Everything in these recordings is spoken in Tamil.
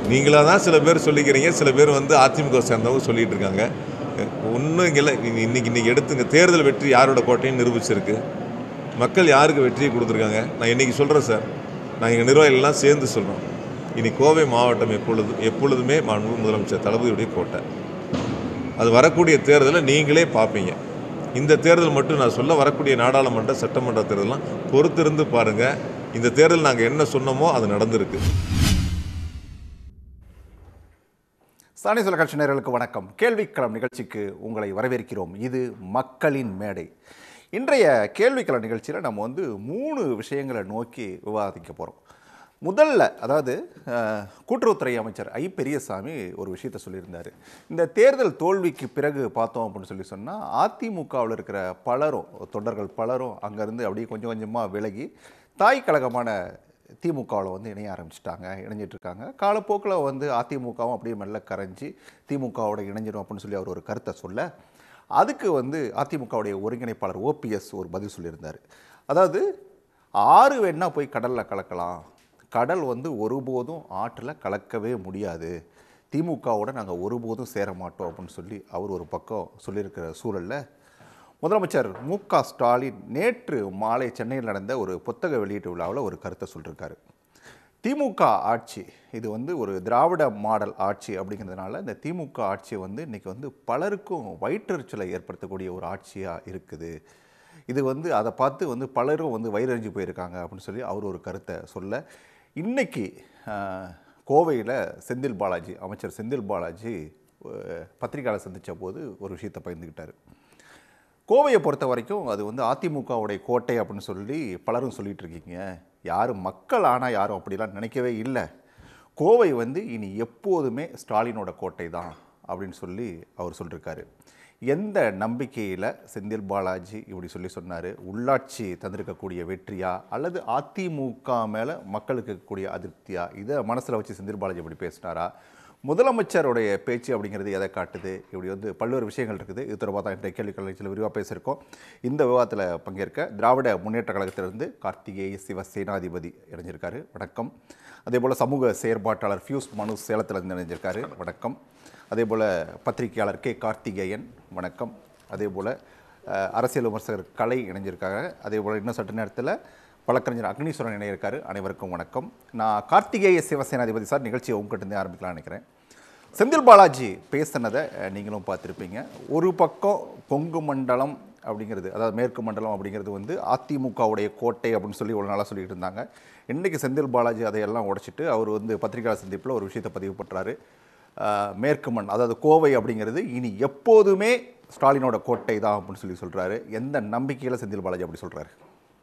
நீங்களாக தான் சில பேர் சொல்லிக்கிறீங்க சில பேர் வந்து அதிமுக சேர்ந்தவங்க சொல்லிட்டு இருக்காங்க ஒன்றும் இங்கே இல்லை இன்னைக்கு இன்னைக்கு இன்னைக்கு எடுத்துங்க தேர்தல் வெற்றி யாரோட கோட்டைன்னு நிரூபிச்சிருக்கு மக்கள் யாருக்கு வெற்றியை கொடுத்துருக்காங்க நான் இன்னைக்கு சொல்கிறேன் சார் நான் எங்கள் நிர்வாகிகள்லாம் சேர்ந்து சொல்கிறோம் இனி கோவை மாவட்டம் எப்பொழுது எப்பொழுதுமே மாண்பு முதலமைச்சர் தளபதியுடைய கோட்டை அது வரக்கூடிய தேர்தலை நீங்களே பார்ப்பீங்க இந்த தேர்தல் மட்டும் நான் சொல்ல வரக்கூடிய நாடாளுமன்ற சட்டமன்ற தேர்தலாம் பொறுத்திருந்து பாருங்கள் இந்த தேர்தல் நாங்கள் என்ன சொன்னோமோ அது நடந்திருக்கு சாணி சொல்ல கட்சி நேயர்களுக்கு வணக்கம் கேள்விக்களம் நிகழ்ச்சிக்கு உங்களை வரவேற்கிறோம் இது மக்களின் மேடை இன்றைய கேள்விக்களம் நிகழ்ச்சியில் நம்ம வந்து மூணு விஷயங்களை நோக்கி விவாதிக்க போகிறோம் முதல்ல அதாவது அஹ், கூட்டுறவுத்துறை அமைச்சர் ஐ பெரியசாமி ஒரு விஷயத்த சொல்லியிருந்தார் இந்த தேர்தல் தோல்விக்கு பிறகு பார்த்தோம் அப்படின்னு சொல்லி சொன்னால் அதிமுகவில் இருக்கிற பலரும் தொண்டர்கள் பலரும் அங்கேருந்து அப்படியே கொஞ்சம் கொஞ்சமாக விலகி தாய் கழகமான திமுகவில் வந்து இணைய ஆரம்பிச்சிட்டாங்க இணைஞ்சிட்டு இருக்காங்க காலப்போக்கில் வந்து அதிமுகவும் அப்படியே மெல்ல கரைஞ்சி திமுகவோட இணைஞ்சிடும் அப்படின்னு சொல்லி அவர் ஒரு கருத்தை சொல்ல அதுக்கு வந்து அதிமுகவுடைய ஒருங்கிணைப்பாளர் ஓபிஎஸ் ஒரு பதில் சொல்லியிருந்தார் அதாவது ஆறு வேணா போய் கடலில் கலக்கலாம் கடல் வந்து ஒருபோதும் ஆற்றில் கலக்கவே முடியாது திமுகவோட நாங்கள் ஒருபோதும் சேர மாட்டோம் அப்படின்னு சொல்லி அவர் ஒரு பக்கம் சொல்லியிருக்கிற சூழலில் முதலமைச்சர் மு க ஸ்டாலின் நேற்று மாலை சென்னையில் நடந்த ஒரு புத்தக வெளியீட்டு விழாவில் ஒரு கருத்தை சொல்லியிருக்காரு திமுக ஆட்சி இது வந்து ஒரு திராவிட மாடல் ஆட்சி அப்படிங்கிறதுனால இந்த திமுக ஆட்சி வந்து இன்றைக்கி வந்து பலருக்கும் வயிற்றெரிச்சலை ஏற்படுத்தக்கூடிய ஒரு ஆட்சியாக இருக்குது இது வந்து அதை பார்த்து வந்து பலரும் வந்து வயிறறிஞ்சு போயிருக்காங்க அப்படின்னு சொல்லி அவர் ஒரு கருத்தை சொல்ல இன்னைக்கு கோவையில் செந்தில் பாலாஜி அமைச்சர் செந்தில் பாலாஜி அஹ், பத்திரிக்கையாளர் சந்தித்த போது ஒரு விஷயத்தை பகிர்ந்துக்கிட்டாரு கோவையை பொறுத்த வரைக்கும் அது வந்து அதிமுகவுடைய கோட்டை அப்படின்னு சொல்லி பலரும் சொல்லிட்டு இருக்கீங்க யாரும் மக்கள் ஆனால் யாரும் அப்படிலாம் நினைக்கவே இல்லை கோவை வந்து இனி எப்போதுமே ஸ்டாலினோட கோட்டை தான் அப்படின்னு சொல்லி அவர் சொல்லியிருக்காரு எந்த நம்பிக்கையில் செந்தில் பாலாஜி இப்படி சொல்லி சொன்னார் உள்ளாட்சி தந்திருக்கக்கூடிய வெற்றியா அல்லது அதிமுக மேலே மக்களுக்கு இருக்கக்கூடிய அதிருப்தியா இதை மனசில் வச்சு செந்தில் பாலாஜி இப்படி பேசினாரா முதலமைச்சருடைய பேச்சு அப்படிங்கிறது எதை காட்டுது இப்படி வந்து பல்வேறு விஷயங்கள் இருக்குது இது தொடர்பாக தான் இன்றைய கேள்வி கலைச்சில் விரிவாக பேசியிருக்கோம் இந்த விவாதத்தில் பங்கேற்க திராவிட முன்னேற்ற கழகத்திலிருந்து கார்த்திகேய சிவ சேனாதிபதி இணைஞ்சிருக்காரு வணக்கம் அதே போல் சமூக செயற்பாட்டாளர் ஃபியூஸ் மனு சேலத்திலிருந்து இணைஞ்சிருக்காரு வணக்கம் அதே போல் பத்திரிகையாளர் கே கார்த்திகேயன் வணக்கம் அதே போல் அஹ், அரசியல் விமர்சகர் கலை இணைஞ்சிருக்காங்க அதே போல் இன்னும் சற்று நேரத்தில் வழக்கறிஞர் அக்னீஸ்வரன் இணையிருக்காரு அனைவருக்கும் வணக்கம் நான் கார்த்திகேய சிவசேனாதிபதி சார் நிகழ்ச்சியை உங்ககிட்ட இருந்தே ஆரம்பிக்கலாம்னு நினைக்கிறேன் செந்தில் பாலாஜி பேசினதை அஹ், நீங்களும் பார்த்துருப்பீங்க ஒரு பக்கம் கொங்கு மண்டலம் அப்படிங்கிறது அதாவது மேற்கு மண்டலம் அப்படிங்கிறது வந்து அதிமுகவுடைய கோட்டை அப்படின்னு சொல்லி ஒரு நாளாக சொல்லிட்டு இருந்தாங்க இன்றைக்கி செந்தில் பாலாஜி அதையெல்லாம் உடைச்சிட்டு அவர் வந்து பத்திரிகையாளர் சந்திப்பில் ஒரு விஷயத்தை பதிவு பண்ணுறாரு அஹ், மேற்கு மண் அதாவது கோவை அப்படிங்கிறது இனி எப்போதுமே ஸ்டாலினோட கோட்டை தான் அப்படின்னு சொல்லி சொல்கிறாரு எந்த நம்பிக்கையில் செந்தில் பாலாஜி அப்படி சொல்கிறாரு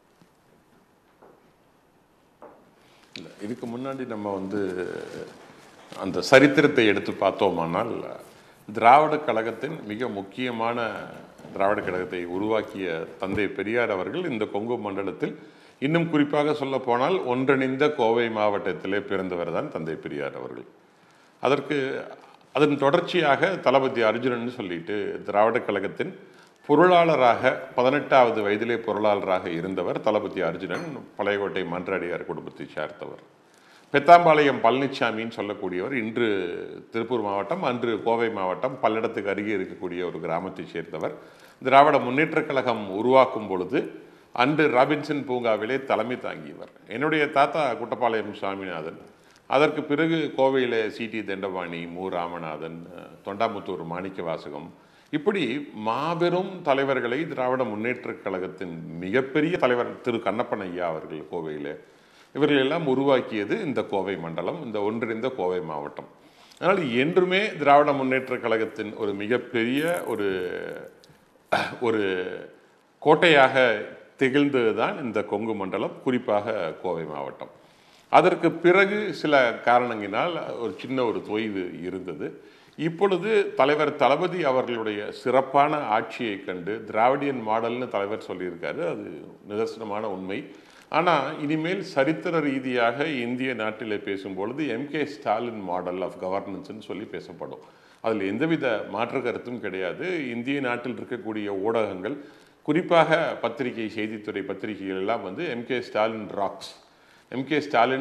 இல்ல, இதுக்கு முன்னாடி நம்ம வந்து அந்த சரித்திரத்தை எடுத்து பார்த்தோமானால் திராவிட கழகத்தின் மிக முக்கியமான திராவிட கழகத்தை உருவாக்கிய தந்தை பெரியார் அவர்கள் இந்த கொங்கு மண்டலத்தில் இன்னும் குறிப்பாக சொல்ல போனால் ஒன்றிணைந்த கோவை மாவட்டத்திலே பிறந்தவர் தான் தந்தை பெரியார் அவர்கள் அதற்கு அதன் தொடர்ச்சியாக தளபதி அர்ஜுனன் சொல்லிட்டு திராவிட கழகத்தின் பொருளாளராக பதினெட்டாவது வயதிலே பொருளாளராக இருந்தவர் தளபதி அர்ஜுனன் பழையகோட்டை மன்றாடியார் குடும்பத்தை சேர்ந்தவர் பெத்தாம்பாளையம் பழனிசாமின்னு சொல்லக்கூடியவர் இன்று திருப்பூர் மாவட்டம் அன்று கோவை மாவட்டம் பல்லடத்துக்கு அருகே இருக்கக்கூடிய ஒரு கிராமத்தை சேர்ந்தவர் திராவிட முன்னேற்றக் கழகம் உருவாக்கும் பொழுது அன்று ராபின்சன் பூங்காவிலே தலைமை தாங்கியவர் என்னுடைய தாத்தா குட்டப்பாளையம் சுவாமிநாதன் அதற்கு பிறகு கோவையில் சிடி தண்டபாணி மு ராமநாதன் அஹ், தொண்டாமுத்தூர் மாணிக்க வாசகம் இப்படி மாபெரும் தலைவர்களை திராவிட முன்னேற்றக் கழகத்தின் மிகப்பெரிய தலைவர் திரு கண்ணப்பன் ஐயா அவர்கள் கோவையில் இவர்கள் எல்லாம் உருவாக்கியது இந்த கோவை மண்டலம் இந்த ஒன்றிணைந்த கோவை மாவட்டம் அதனால் என்றுமே திராவிட முன்னேற்றக் கழகத்தின் ஒரு மிகப்பெரிய ஒரு ஒரு கோட்டையாக திகழ்ந்தது தான் இந்த கொங்கு மண்டலம் குறிப்பாக கோவை மாவட்டம் அதற்கு பிறகு சில காரணங்களினால் ஒரு சின்ன ஒரு தொய்வு இருந்தது இப்பொழுது தலைவர் தளபதி அவர்களுடைய சிறப்பான ஆட்சியை கண்டு திராவிடியன் மாடல்னு தலைவர் சொல்லியிருக்காரு அது நிதர்சனமான உண்மை ஆனால் இனிமேல் சரித்திர ரீதியாக இந்திய நாட்டிலே பேசும்பொழுது எம்கே ஸ்டாலின் மாடல் ஆஃப் கவர்னன்ஸ்னு சொல்லி பேசப்படும் அதில் எந்தவித மாற்று கருத்தும் கிடையாது இந்திய நாட்டில் இருக்கக்கூடிய ஊடகங்கள் குறிப்பாக பத்திரிகை செய்தித்துறை பத்திரிகைகள் எல்லாம் வந்து MK Stalin rocks MK Stalin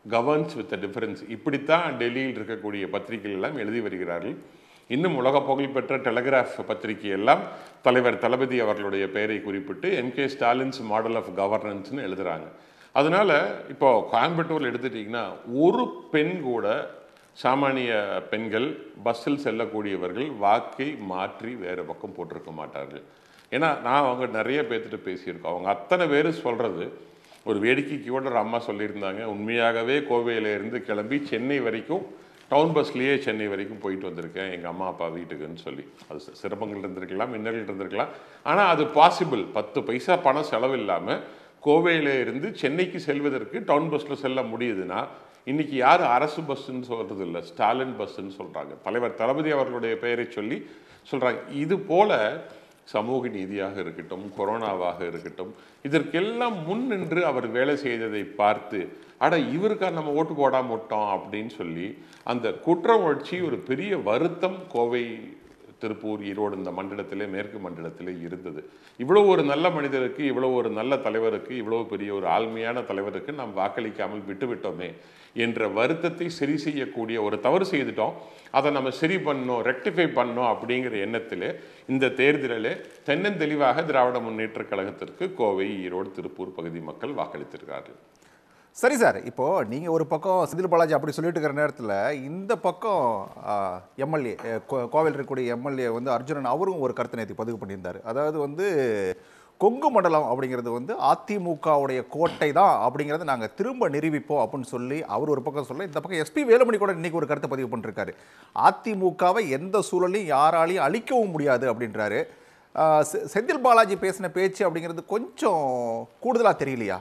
governs with difference இப்படித்தான் டெல்லியில் இருக்கக்கூடிய பத்திரிகைகள் எல்லாம் எழுதி வருகிறார்கள் இன்னும் உலக புகழ்பெற்ற டெலகிராஃப் பத்திரிகை எல்லாம் தலைவர் தளபதி அவர்களுடைய பெயரை குறிப்பிட்டு M K Stalin's model of கவர்னன்ஸ்னு எழுதுறாங்க அதனால இப்போ கோயம்புத்தூர்ல எடுத்துட்டீங்கன்னா ஒரு பெண் கூட சாமானிய பெண்கள் பஸ்ஸில் செல்லக்கூடியவர்கள் வாக்கை மாற்றி வேறு பக்கம் போட்டிருக்க மாட்டார்கள் ஏன்னா நான் அவங்க நிறைய பேர்த்துட்டு பேசியிருக்கோம் அவங்க அத்தனை பேர் சொல்கிறது ஒரு வேடிக்கைக்கு கூட ஒரு அம்மா சொல்லியிருந்தாங்க உண்மையாகவே கோவையில இருந்து கிளம்பி சென்னை வரைக்கும் டவுன் பஸ்லேயே சென்னை வரைக்கும் போயிட்டு வந்திருக்கேன் எங்கள் அம்மா அப்பா வீட்டுக்குன்னு சொல்லி அது சி- சிரமங்கள் இருந்திருக்கலாம் மின்னல்கள் இருந்திருக்கலாம் ஆனால் அது பாசிபிள் பத்து பைசா பணம் செலவு இல்லாமல் கோவையில இருந்து சென்னைக்கு செல்வதற்கு டவுன் பஸ்ஸில் செல்ல முடியுதுன்னா இன்னைக்கு யார் அரசு பஸ்ஸுன்னு சொல்றது இல்லை ஸ்டாலின் பஸ்ஸுன்னு சொல்றாங்க தலைவர் தளபதி அவர்களுடைய பெயரை சொல்லி சொல்றாங்க இது போல சமூக நீதியாக இருக்கட்டும் கொரோனாவாக இருக்கட்டும் இதற்கெல்லாம் முன் நின்று அவர் வேலை செய்ததை பார்த்து அட இவருக்கா நம்ம ஓட்டு போடாம விட்டோம் அப்படின்னு சொல்லி அந்த குற்ற உணர்ச்சி ஒரு பெரிய வருத்தம் கோவை திருப்பூர் ஈரோடு இந்த மண்டலத்திலே மேற்கு மண்டலத்திலே இருந்தது இவ்வளவு ஒரு நல்ல மனிதருக்கு இவ்வளவு ஒரு நல்ல தலைவருக்கு இவ்வளவு பெரிய ஒரு ஆழ்மையான தலைவருக்கு நாம் வாக்களிக்காமல் விட்டுவிட்டோமே என்ற வருத்தத்தை சரி செய்யக்கூடிய ஒரு தவறு செய்துட்டோம் அதை நம்ம சரி பண்ணோம் ரெக்டிஃபை பண்ணோம் அப்படிங்கிற எண்ணத்திலே இந்த தேர்தலிலே தென்னந்தெளிவாக திராவிட முன்னேற்றக் கழகத்திற்கு கோவை ஈரோடு திருப்பூர் பகுதி மக்கள் வாக்களித்திருக்கிறார்கள் சரி சார் இப்போ நீங்க ஒரு பக்கம் செந்தில் பாலாஜி அப்படி சொல்லிட்டு இருக்கிற நேரத்தில் இந்த பக்கம் எம்எல்ஏ கோவில் இருக்கக்கூடிய எம்எல்ஏ வந்து அர்ஜுனன் அவரும் ஒரு கருத்து நேத்தி பதிவு பண்ணியிருந்தார் அதாவது வந்து கொங்கு மண்டலம் அப்படிங்கிறது வந்து அதிமுகவுடைய கோட்டை தான் அப்படிங்கிறத நாங்கள் திரும்ப நிரூபிப்போம் அப்படின்னு சொல்லி அவர் ஒரு பக்கம் சொல்ல இந்த பக்கம் எஸ்பி வேலுமணி கூட இன்னைக்கு ஒரு கருத்தை பதிவு பண்ணிருக்காரு அதிமுகவை எந்த சூழலையும் யாராலையும் அழிக்கவும் முடியாது அப்படின்றாரு ஆஹ் செ- செந்தில் பாலாஜி பேசின பேச்சு அப்படிங்கிறது கொஞ்சம் கூடுதலாக தெரியலையா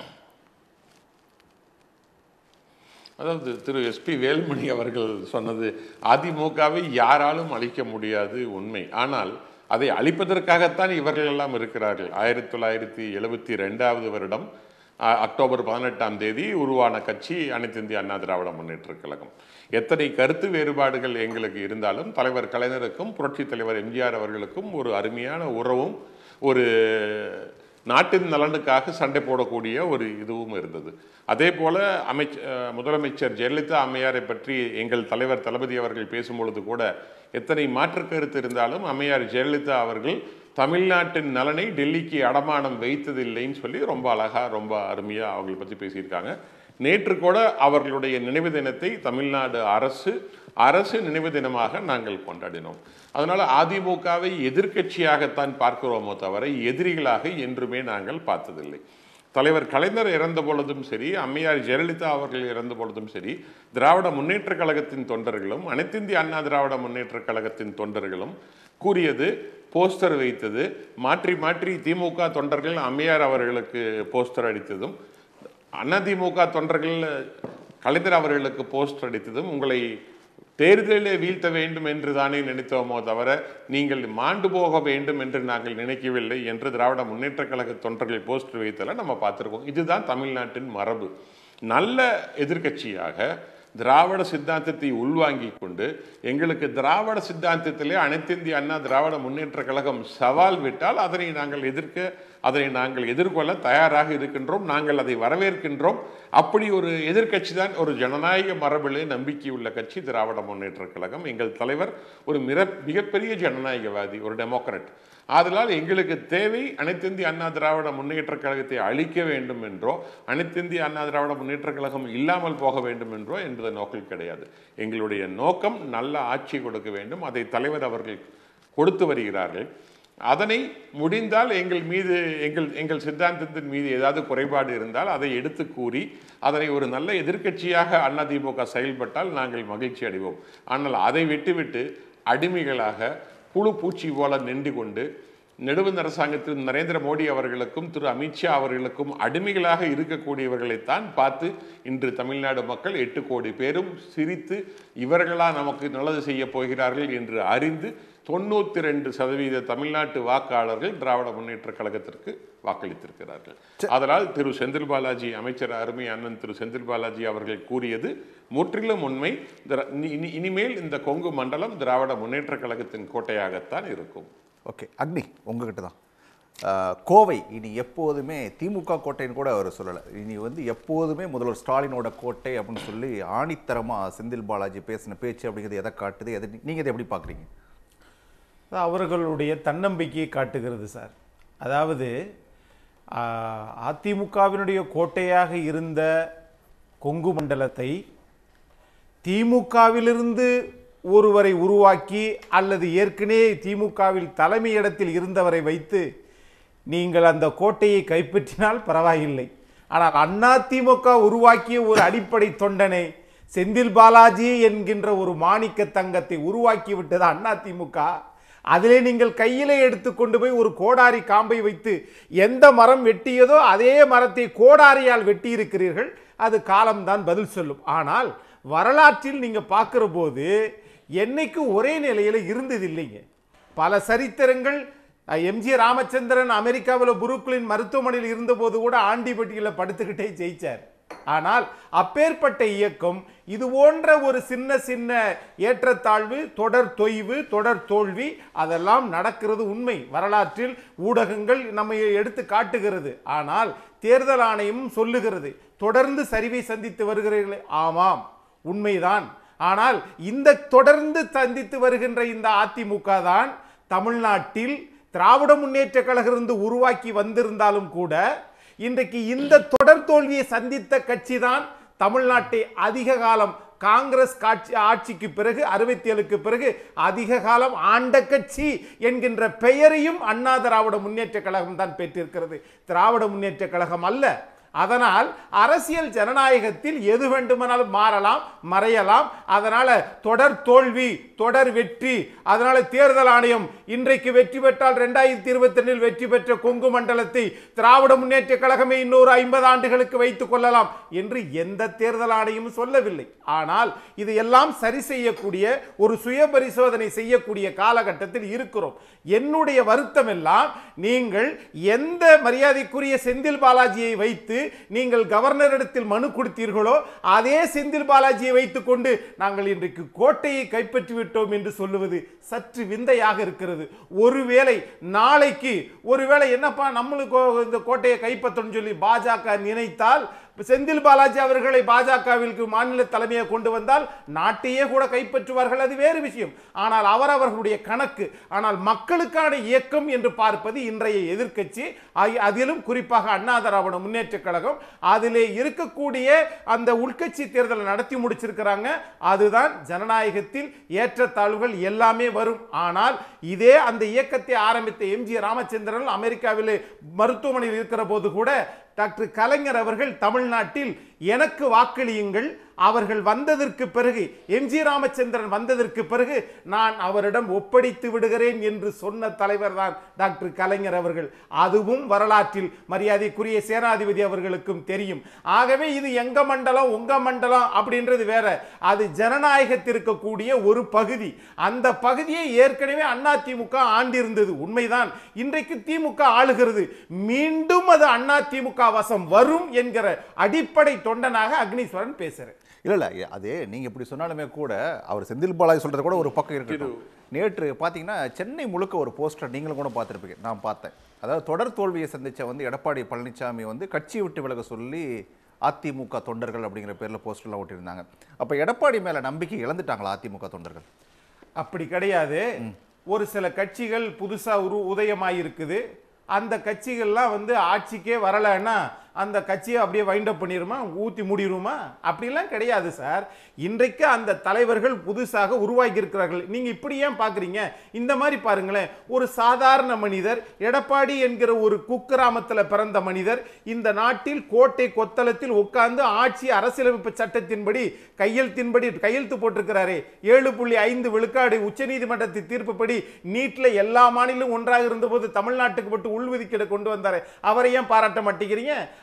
அதாவது திரு எஸ்பி வேல்மணி அவர்கள் சொன்னது அதிமுகவை யாராலும் அழிக்க முடியாது உண்மை ஆனால் அதை அழிப்பதற்காகத்தான் இவர்கள் எல்லாம் இருக்கிறார்கள் ஆயிரத்தி தொள்ளாயிரத்தி எழுபத்தி ரெண்டாவது வருடம் அ- அக்டோபர் பதினெட்டாம் தேதி உருவான கட்சி அனைத்து இந்திய அண்ணா திராவிட முன்னேற்றக் கழகம் எத்தனை கருத்து வேறுபாடுகள் எங்களுக்கு இருந்தாலும் தலைவர் கலைஞருக்கும் புரட்சித் தலைவர் எம்ஜிஆர் அவர்களுக்கும் ஒரு அருமையான உறவும் ஒரு நாட்டின் நலனுக்காக சண்டை போடக்கூடிய ஒரு இதுவும் இருந்தது அதே போல அமைச்ச அஹ் முதலமைச்சர் ஜெயலலிதா அம்மையாரை பற்றி எங்கள் தலைவர் தளபதி அவர்கள் பேசும்பொழுது கூட எத்தனை மாற்று கருத்து இருந்தாலும் அம்மையார் ஜெயலலிதா அவர்கள் தமிழ்நாட்டின் நலனை டெல்லிக்கு அடமானம் வைத்ததில்லைன்னு சொல்லி ரொம்ப அழகா ரொம்ப அருமையா அவங்களை பற்றி பேசியிருக்காங்க நேற்று கூட அவர்களுடைய நினைவு தினத்தை தமிழ்நாடு அரசு அரசு நினைவு தினமாக நாங்கள் கொண்டாடினோம் அதனால அதிமுகவை எதிர்க்கட்சியாகத்தான் பார்க்கிறோமோ தவிர எதிரிகளாக என்றுமே நாங்கள் பார்த்ததில்லை தலைவர் கலைஞர் இறந்த பொழுதும் சரி அம்மையார் ஜெயலலிதா அவர்கள் இறந்த பொழுதும் சரி திராவிட முன்னேற்றக் கழகத்தின் தொண்டர்களும் அனைத்திந்திய அண்ணா திராவிட முன்னேற்றக் கழகத்தின் தொண்டர்களும் கூறியது போஸ்டர் வைத்தது மாற்றி மாற்றி திமுக தொண்டர்கள் அம்மையார் அவர்களுக்கு போஸ்டர் அடித்ததும் அதிமுக தொண்டர்கள் கலைஞர் அவர்களுக்கு போஸ்டர் அடித்ததும் உங்களை தேர்தலிலே வீழ்த்த வேண்டும் என்று தானே நினைத்தோமோ தவிர நீங்கள் மாண்டு போக வேண்டும் என்று நாங்கள் நினைக்கவில்லை என்று திராவிட முன்னேற்றக் கழக தொண்டர்கள் போஸ்டர் வைத்தல நம்ம பார்த்திருக்கோம் இதுதான் தமிழ்நாட்டின் மரபு நல்ல எதிர்க்கட்சியாக திராவிட சித்தாந்தத்தை உள்வாங்கிக் கொண்டு எங்களுக்கு திராவிட சித்தாந்தத்திலே அனைத்திந்திய அண்ணா திராவிட முன்னேற்ற கழகம் சவால் விட்டால் அதனை நாங்கள் எதிர்க்க அதனை நாங்கள் எதிர்கொள்ள தயாராக இருக்கின்றோம் நாங்கள் அதை வரவேற்கின்றோம் அப்படி ஒரு எதிர்க்கட்சி தான் ஒரு ஜனநாயக மரபிலே நம்பிக்கையுள்ள கட்சி திராவிட முன்னேற்ற கழகம் எங்கள் தலைவர் ஒரு மிக மிகப்பெரிய ஜனநாயகவாதி ஒரு டெமோக்ராட் ஆதலால் எங்களுக்கு தேவை அனைத்திந்திய அண்ணா திராவிட முன்னேற்ற கழகத்தை அழிக்க வேண்டும் என்றோ அனைத்திந்திய அண்ணா திராவிட முன்னேற்ற கழகம் இல்லாமல் போக வேண்டும் என்றோ என்பது நோக்கில் கிடையாது எங்களுடைய நோக்கம் நல்ல ஆட்சி கொடுக்க வேண்டும் அதை தலைவர் அவர்கள் கொடுத்து வருகிறார்கள் அதனை முடிந்தால் எங்கள் மீது எங்கள் எங்கள் சித்தாந்தத்தின் மீது ஏதாவது குறைபாடு இருந்தால் அதை எடுத்து கூறி அதனை ஒரு நல்ல எதிர்க்கட்சியாக அதிமுக செயல்பட்டால் நாங்கள் மகிழ்ச்சி அடைவோம் ஆனால் அதை விட்டுவிட்டு அடிமைகளாக புழு பூச்சி போல நின்று கொண்டு நெடுவந்த அரசாங்கத்தில் நரேந்திர மோடி அவர்களுக்கும் திரு அமித்ஷா அவர்களுக்கும் அடிமைகளாக இருக்கக்கூடியவர்களைத்தான் பார்த்து இன்று தமிழ்நாடு மக்கள் எட்டு கோடி பேரும் சிரித்து இவர்களா நமக்கு நல்லது செய்ய போகிறார்கள் என்று அறிந்து தொண்ணூத்தி ரெண்டு சதவீத தமிழ்நாட்டு வாக்காளர்கள் திராவிட முன்னேற்ற கழகத்திற்கு வாக்களித்திருக்கிறார்கள் அதனால் திரு செந்தில் பாலாஜி அமைச்சர் அருமை அண்ணன் திரு செந்தில் பாலாஜி அவர்கள் கூறியது முற்றிலும் உண்மை திரா- இனி- இனி- இனிமேல் இந்த கொங்கு மண்டலம் திராவிட முன்னேற்ற கழகத்தின் கோட்டையாகத்தான் இருக்கும் ஓகே அக்னி உங்ககிட்ட தான் ஆஹ், கோவை இனி எப்போதுமே திமுக கோட்டைன்னு கூட அவர் சொல்லலை இனி வந்து எப்போதுமே முதல்வர் ஸ்டாலினோட கோட்டை அப்படின்னு சொல்லி ஆணித்தரமாக செந்தில் பாலாஜி பேசின பேச்சு அப்படிங்கிறது எதை காட்டுது எதை நீங்கள் இதை எப்படி பார்க்குறீங்க அது அவர்களுடைய தன்னம்பிக்கையை காட்டுகிறது சார் அதாவது ஆ, அதிமுகவினுடைய கோட்டையாக இருந்த கொங்கு மண்டலத்தை திமுகவிலிருந்து ஒருவரை உருவாக்கி அல்லது ஏற்கனவே திமுகவில் தலைமையிடத்தில் இருந்தவரை வைத்து நீங்கள் அந்த கோட்டையை கைப்பற்றினால் பரவாயில்லை ஆனால் அண்ணா திமுக உருவாக்கிய ஒரு அடிப்படை தொண்டனை செந்தில் பாலாஜி என்கின்ற ஒரு மாணிக்க தங்கத்தை உருவாக்கி விட்டது அண்ணா திமுக அதிலே நீங்கள் கையிலே எடுத்துக்கொண்டு போய் ஒரு கோடாரி காம்பை வைத்து எந்த மரம் வெட்டியதோ அதே மரத்தை கோடாரியால் வெட்டி இருக்கிறீர்கள் அது காலம்தான் பதில் சொல்லும் ஆனால் வரலாற்றில் நீங்க பார்க்கிற போது என்னைக்கு ஒரே நிலையில இருந்தது இல்லைங்க பல சரித்திரங்கள் அஹ், எம்ஜி ராமச்சந்திரன் அமெரிக்காவில் புருக்லின் மருத்துவமனையில் இருந்தபோது கூட ஆண்டிப்பட்டியில் படுத்துக்கிட்டே ஜெயிச்சார் ஆனால் அப்பேற்பட்ட இயக்கம் இது போன்ற ஒரு சின்ன சின்ன ஏற்றத்தாழ்வு தொடர் தொய்வு தொடர் தோல்வி அதெல்லாம் நடக்கிறது உண்மை வரலாற்றில் ஊடகங்கள் நம்மை எடுத்து காட்டுகிறது ஆனால் தேர்தல் ஆணையமும் சொல்லுகிறது தொடர்ந்து சரிவை சந்தித்து வருகிறீர்களே ஆமாம் உண்மைதான் ஆனால் இந்த தொடர்ந்து சந்தித்து வருகின்ற இந்த அதிமுக தான் தமிழ்நாட்டில் திராவிட முன்னேற்ற கழகிருந்து உருவாக்கி வந்திருந்தாலும் கூட இன்றைக்கு இந்த தொடர் தோல்வியை சந்தித்த கட்சி தான் தமிழ்நாட்டை அதிக காலம் காங்கிரஸ் காட்சி ஆட்சிக்கு பிறகு அறுபத்தி ஏழுக்கு பிறகு அதிக காலம் ஆண்ட கட்சி என்கின்ற பெயரையும் அண்ணா திராவிட முன்னேற்ற கழகம் தான் பெற்றிருக்கிறது திராவிட முன்னேற்ற கழகம் அல்ல அதனால் அரசியல் ஜனநாயகத்தில் எது வேண்டுமானாலும் மாறலாம் மறையலாம் அதனால தொடர் தோல்வி தொடர் வெற்றி அதனால தேர்தல் ஆணையம் இன்றைக்கு வெற்றி பெற்றால் ரெண்டாயிரத்தி இருபத்தி ரெண்டில் வெற்றி பெற்ற கொங்கு மண்டலத்தை திராவிட முன்னேற்ற கழகமே இன்னொரு ஐம்பது ஆண்டுகளுக்கு வைத்துக் கொள்ளலாம் என்று எந்த தேர்தல் ஆணையமும் சொல்லவில்லை ஆனால் இது எல்லாம் சரி செய்யக்கூடிய ஒரு சுய பரிசோதனை செய்யக்கூடிய காலகட்டத்தில் இருக்கிறோம் என்னுடைய வருத்தம் எல்லாம் நீங்கள் எந்த மரியாதைக்குரிய செந்தில் பாலாஜியை வைத்து நீங்கள் கவர்னரிடத்தில் மனு கொடுத்தீர்களோ அதே செந்தில் பாலாஜியை வைத்துக்கொண்டு நாங்கள் இன்றைக்கு கோட்டையை கைப்பற்றி விட்டோம் என்று சொல்லுவது சற்று விந்தையாக இருக்கிறது ஒருவேளை நாளைக்கு ஒருவேளை என்னப்பா நம்மளுக்கு இந்த கோட்டையை கைப்பற்றணும்னு சொல்லி பாஜக நினைத்தால் செந்தில் பாலாஜி அவர்களை பாஜகவிற்கு மாநில தலைமையை கொண்டு வந்தால் நாட்டையே கூட கைப்பற்றுவார்கள் அது வேறு விஷயம் ஆனால் அவரவர்களுடைய கணக்கு ஆனால் மக்களுக்கான இயக்கம் என்று பார்ப்பது இன்றைய எதிர்க்கட்சி ஆகி- அதிலும் குறிப்பாக அண்ணா திராவிட முன்னேற்ற கழகம் அதிலே இருக்கக்கூடிய அந்த உள்கட்சி தேர்தலை நடத்தி முடிச்சிருக்கிறாங்க அதுதான் ஜனநாயகத்தில் ஏற்றத்தாழ்வுகள் எல்லாமே வரும் ஆனால் இதே அந்த இயக்கத்தை ஆரம்பித்த எம்ஜி ராமச்சந்திரன் அமெரிக்காவிலே மருத்துவமனையில் இருக்கிற போது கூட டாக்டர் கலைஞர் அவர்கள் தமிழ்நாட்டில் எனக்கு வாக்களியுங்கள் அவர்கள் வந்ததற்கு பிறகு எம்ஜி ராமச்சந்திரன் வந்ததற்கு பிறகு நான் அவரிடம் ஒப்படைத்து விடுகிறேன் என்று சொன்ன தலைவர் தான் டாக்டர் கலைஞர் அவர்கள் அதுவும் வரலாற்றில் மரியாதைக்குரிய சேனாதிபதி அவர்களுக்கும் தெரியும் ஆகவே இது எங்க மண்டலம் உங்க மண்டலம் அப்படின்றது வேற அது ஜனநாயகத்திற்கு கூடிய ஒரு பகுதி அந்த பகுதியை ஏற்கனவே அதிமுக ஆண்டிருந்தது உண்மைதான் இன்றைக்கு திமுக ஆளுகிறது மீண்டும் அது அதிமுக வசம் வரும் என்கிற அடிப்படை தொண்டனாக அக்னீஸ்வரன் பேசுறேன் இல்ல இல்ல அது நீங்க இப்படி சொன்னாலுமே கூட அவர் செந்தில் பாலாஜி சொல்றது கூட ஒரு பக்கம் இருக்கட்டும் நேற்று பாத்தீங்கன்னா சென்னை முழுக்க ஒரு போஸ்டர் நீங்களும் கூட பார்த்திருப்பீங்க நான் பார்த்தேன் அதாவது தொடர் தோல்வியை சந்திச்ச வந்து எடப்பாடி பழனிசாமி வந்து கட்சி விட்டு விலக சொல்லி அதிமுக தொண்டர்கள் அப்படிங்கிற பேர்ல போஸ்டர்லாம் ஒட்டியிருந்தாங்க அப்ப எடப்பாடி மேல நம்பிக்கை இழந்துட்டாங்களா அதிமுக தொண்டர்கள் அப்படி கிடையாது ஒரு சில கட்சிகள் புதுசா உரு உதயமாயிருக்குது அந்த கட்சிகள்லாம் வந்து ஆட்சிக்கே வரலைன்னா அந்த கட்சியை அப்படியே வைண்ட் அப் பண்ணிருமா ஊத்தி மூடிருமா அப்படிலாம் கிடையாது சார் இன்றைக்கு அந்த தலைவர்கள் புதுசாக உருவாகி இருக்கிறார்கள் நீங்க இப்படி ஏன் பாக்குறீங்க இந்த மாதிரி பாருங்களேன் ஒரு சாதாரண மனிதர் எடப்பாடி என்கிற ஒரு குக்கிராமத்துல பிறந்த மனிதர் இந்த நாட்டில் கோட்டை கொத்தளத்தில் உட்கார்ந்து ஆட்சி அரசியலமைப்பு சட்டத்தின்படி கையெழுத்தின்படி கையெழுத்து போட்டிருக்கிறாரே ஏழு புள்ளி ஐந்து விழுக்காடு உச்சநீதிமன்றத்தின் தீர்ப்புப்படி நீட்ல எல்லா மாநிலம் ஒன்றாக இருந்தபோது தமிழ்நாட்டுக்கு மட்டும் உள்ஒதுக்கீடு கொண்டு வந்தாரு அவரை ஏன் பாராட்ட மாட்டேங்கிறீங்க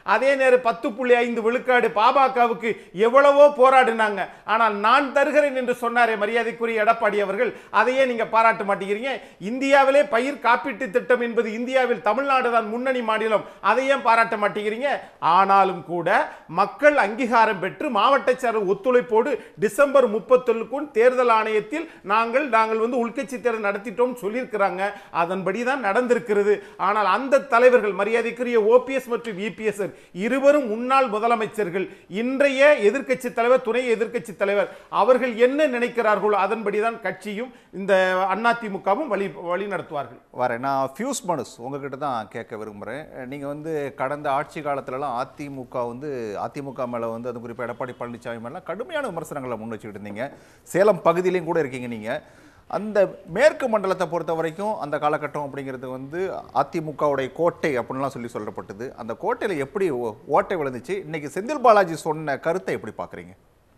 அதே நேரம் பத்து புள்ளி ஐந்து விழுக்காடு பாமகவுக்கு எவ்வளவோ போராடினாங்க ஆனால் நான் தருகிறேன் என்று சொன்னாரே மரியாதைக்குரிய எடப்பாடி அவர்கள் அதையே நீங்க பாராட்ட மாட்டேங்கிறீங்க இந்தியாவிலே பயிர் காப்பீட்டு திட்டம் என்பது இந்தியாவில் தமிழ்நாடு தான் முன்னணி மாநிலம் அதையும் பாராட்ட மாட்டேங்கிறீங்க ஆனாலும் கூட மக்கள் அங்கீகாரம் பெற்று மாவட்ட செயலர் ஒத்துழைப்போடு டிசம்பர் முப்பத்தொன்னுக்கும் தேர்தல் ஆணையத்தில் நாங்கள் நாங்கள் வந்து உள்கட்சி தேர்தல் நடத்திட்டோம் சொல்லியிருக்கிறாங்க அதன்படி தான் நடந்திருக்கிறது ஆனால் அந்த தலைவர்கள் மரியாதைக்குரிய ஓபிஎஸ் மற்றும் இபிஎஸ் இருவரும் முன்னாள் முதலமைச்சர்கள் இன்றைய எதிர்க்கட்சி தலைவர் துணை எதிர்க்கட்சி தலைவர் அவர்கள் என்ன நினைக்கிறார்களோ அதன்படி தான் கட்சியும் இந்த அதிமுகவும் வழி வழி நடத்துவார்கள் வரேன் நான் ஃபியூஸ் மனுஸ் உங்ககிட்ட தான் கேட்க விரும்புகிறேன் நீங்கள் வந்து கடந்த ஆட்சி காலத்துலலாம் அதிமுக வந்து அதிமுக மேலே வந்து அது குறிப்பாக எடப்பாடி பழனிசாமி மேலாம் கடுமையான விமர்சனங்களை முன் வச்சுக்கிட்டு இருந்தீங்க சேலம் பகுதியிலையும் கூட இருக்கீங்க நீங்கள் அந்த மேற்கு மண்டலத்தை பொறுத்த வரைக்கும் அந்த காலகட்டம் அப்படிங்கிறது வந்து அதிமுகவுடைய கோட்டை அப்படின்லாம் சொல்லி சொல்லப்பட்டது அந்த கோட்டையில் எப்படி ஓ- ஓட்டை விழுந்துச்சு இன்னைக்கு செந்தில் பாலாஜி சொன்ன கருத்தை எப்படி பார்க்குறீங்க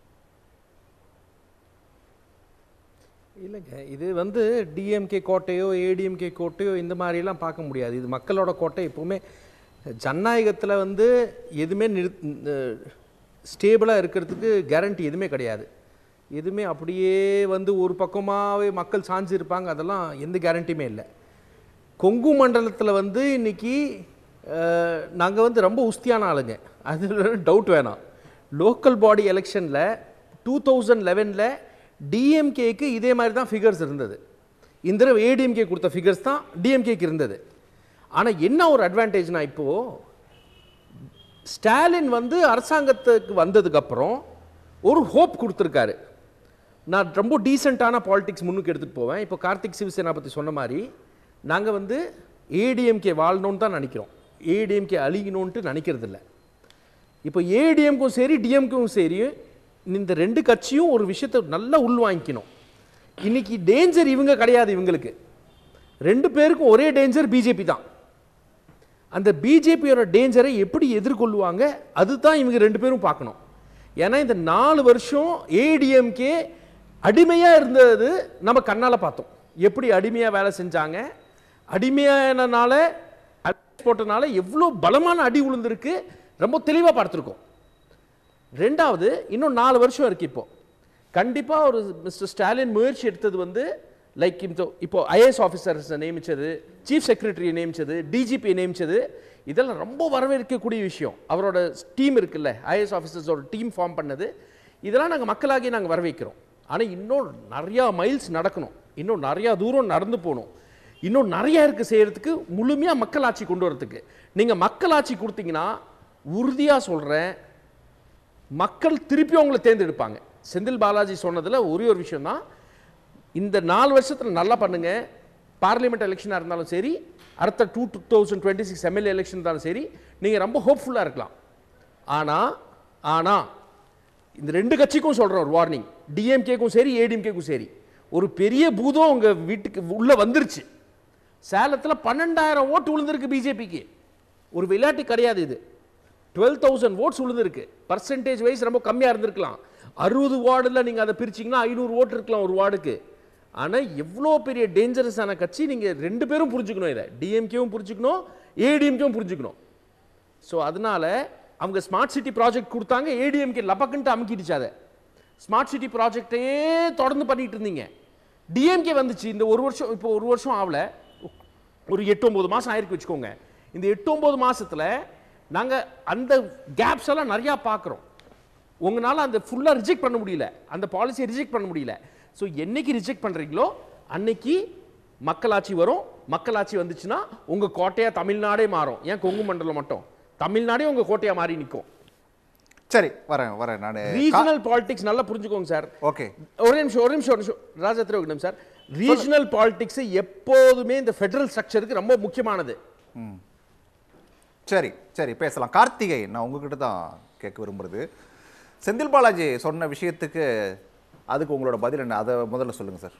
இல்லைங்க இது வந்து டிஎம்கே கோட்டையோ ஏடிஎம்கே கோட்டையோ இந்த மாதிரிலாம் பார்க்க முடியாது இது மக்களோட கோட்டை எப்பவுமே ஜனநாயகத்தில் வந்து எதுவுமே நிறு ஸ்டேபிளாக இருக்கிறதுக்கு கேரண்டி எதுவுமே கிடையாது எதுவுமே அப்படியே வந்து ஒரு பக்கமாகவே மக்கள் சாஞ்சு இருப்பாங்க அதெல்லாம் எந்த கேரண்டியுமே இல்லை கொங்கு மண்டலத்தில் வந்து இன்னைக்கு நாங்கள் வந்து ரொம்ப உஸ்தியான ஆளுங்க அதில் டவுட் வேணாம் லோக்கல் பாடி எலெக்ஷனில் டூ தௌசண்ட் லெவனில் டிஎம்கேக்கு இதே மாதிரி தான் ஃபிகர்ஸ் இருந்தது இந்த தடவை ஏடிஎம்கே கொடுத்த ஃபிகர்ஸ் தான் டிஎம்கேக்கு இருந்தது ஆனால் என்ன ஒரு அட்வான்டேஜ்னா இப்போது ஸ்டாலின் வந்து அரசாங்கத்துக்கு வந்ததுக்கப்புறம் ஒரு ஹோப் கொடுத்துருக்காரு நான் ரொம்ப டீசெண்டான பாலிடிக்ஸ் முன்னுக்கு எடுத்துகிட்டு போவேன் இப்போ கார்த்திக் சிவசேனா பற்றி சொன்ன மாதிரி நாங்கள் வந்து ஏடிஎம்கே வாழணும்னு தான் நினைக்கிறோம் ஏடிஎம்கே அழிக்கணும்ன்ட்டு நினைக்கிறது இல்லை இப்போ ஏடிஎம்க்கும் சரி டிஎம்க்கும் சரி இந்த ரெண்டு கட்சியும் ஒரு விஷயத்தை நல்லா உள்வாங்கிக்கணும் இன்னைக்கு டேஞ்சர் இவங்க கிடையாது இவங்களுக்கு ரெண்டு பேருக்கும் ஒரே டேஞ்சர் பிஜேபி தான் அந்த பிஜேபியோட டேஞ்சரை எப்படி எதிர்கொள்வாங்க அதுதான் இவங்க ரெண்டு பேரும் பார்க்கணும் ஏன்னா இந்த நாலு வருஷம் ஏடிஎம்கே அடிமையாக இருந்தது நம்ம கண்ணால் பார்த்தோம் எப்படி அடிமையாக வேலை செஞ்சாங்க அடிமையானனால அடி போட்டனால எவ்வளோ பலமான அடி விழுந்திருக்கு ரொம்ப தெளிவாக பார்த்துருக்கோம் ரெண்டாவது இன்னும் நாலு வருஷம் இருக்கு இப்போ கண்டிப்பாக ஒரு மிஸ்டர் ஸ்டாலின் முயற்சி எடுத்தது வந்து லைக் இப்போ இப்போ ஐஏஎஸ் ஆஃபீஸர்ஸை நியமிச்சது சீஃப் செக்ரட்டரியை நியமிச்சது டிஜிபியை நியமிச்சது இதெல்லாம் ரொம்ப வரவேற்கக்கூடிய விஷயம் அவரோட டீம் இருக்குல்ல ஐஏஎஸ் ஆஃபீஸர்ஸோட டீம் ஃபார்ம் பண்ணது இதெல்லாம் நாங்கள் மக்களாகி நாங்கள் வரவேற்கிறோம் ஆனால் இன்னும் நிறையா மைல்ஸ் நடக்கணும் இன்னும் நிறையா தூரம் நடந்து போகணும் இன்னும் நிறைய இருக்குது செய்கிறதுக்கு முழுமையாக மக்களாட்சி கொண்டு வரதுக்கு நீங்கள் மக்களாட்சி கொடுத்தீங்கன்னா உறுதியாக சொல்கிறேன் மக்கள் திருப்பி அவங்கள தேர்ந்தெடுப்பாங்க செந்தில் பாலாஜி சொன்னதில் ஒரே ஒரு விஷயம் தான் இந்த நாலு வருஷத்தில் நல்லா பண்ணுங்க பார்லிமெண்ட் எலெக்ஷனாக இருந்தாலும் சரி அடுத்த two two thousand twenty six MLA election இருந்தாலும் சரி நீங்கள் ரொம்ப ஹோப்ஃபுல்லாக இருக்கலாம் ஆனால் ஆனால் இந்த ரெண்டு கட்சிக்கும் சொல்கிறேன் ஒரு வார்னிங் டிஎம்கேக்கும் சரி ஏடிஎம்கேக்கும் சரி ஒரு பெரிய பூதம் உங்கள் வீட்டுக்கு உள்ளே வந்துருச்சு சேலத்தில் பன்னெண்டாயிரம் ஓட்டு விழுந்திருக்கு பிஜேபிக்கு ஒரு விளையாட்டு கிடையாது இது டுவெல் தௌசண்ட் ஓட்ஸ் விழுந்திருக்கு பர்சன்டேஜ் வைஸ் ரொம்ப கம்மியாக இருந்திருக்கலாம் அறுபது வார்டில் நீங்கள் அதை பிரிச்சிங்கன்னா ஐநூறு ஓட்டு இருக்கலாம் ஒரு வார்டுக்கு ஆனால் எவ்வளோ பெரிய டேஞ்சரஸான கட்சி நீங்கள் ரெண்டு பேரும் புரிஞ்சுக்கணும் இதை டிஎம்கேவும் புரிஞ்சுக்கணும் ஏடிஎம்கேவும் புரிஞ்சுக்கணும் ஸோ அதனால அவங்க ஸ்மார்ட் சிட்டி ப்ராஜெக்ட் கொடுத்தாங்க ஏடிஎம்கே லபக்குன்ட்டு அமுக்கிடுச்சு அதை ஸ்மார்ட் சிட்டி ப்ராஜெக்டையே தொடர்ந்து பண்ணிட்டு இருந்தீங்க டிஎம்கே வந்துச்சு இந்த ஒரு வருஷம் இப்போ ஒரு வருஷம் ஆகல ஒரு எட்டு ஒம்பது மாதம் ஆயிருக்கு வச்சுக்கோங்க இந்த எட்டு ஒம்பது மாசத்துல நாங்கள் அந்த கேப்ஸ் எல்லாம் நிறையா பார்க்குறோம் உங்களால் அந்த ஃபுல்லாக ரிஜெக்ட் பண்ண முடியல அந்த பாலிசியை ரிஜெக்ட் பண்ண முடியல ஸோ என்னைக்கு ரிஜெக்ட் பண்ணுறீங்களோ அன்னைக்கு மக்களாட்சி வரும் மக்களாட்சி வந்துச்சுன்னா உங்கள் கோட்டையா தமிழ்நாடே மாறும் ஏன் கொங்கு மண்டலம் மட்டும் தமிழ்நாடே உங்கள் கோட்டையா மாறி நிற்கும் சரி வரேன் வரேன் நான் ரீஜனல் பாலிடிக்ஸ் நல்லா புரிஞ்சுக்கோங்க சார் ஓகே ஒரே நிமிஷம் ஒரு நிமிஷம் ஒரு நிமிஷம் Raja Thiru sir regional politics எப்போதுமே இந்த ஃபெடரல் ஸ்ட்ரக்சருக்கு ரொம்ப முக்கியமானது சரி சரி பேசலாம் கார்த்திகை நான் உங்ககிட்ட தான் கேட்க விரும்புறது செந்தில் பாலாஜி சொன்ன விஷயத்துக்கு அதுக்கு உங்களோட பதில் என்ன அதை முதல்ல சொல்லுங்க சார்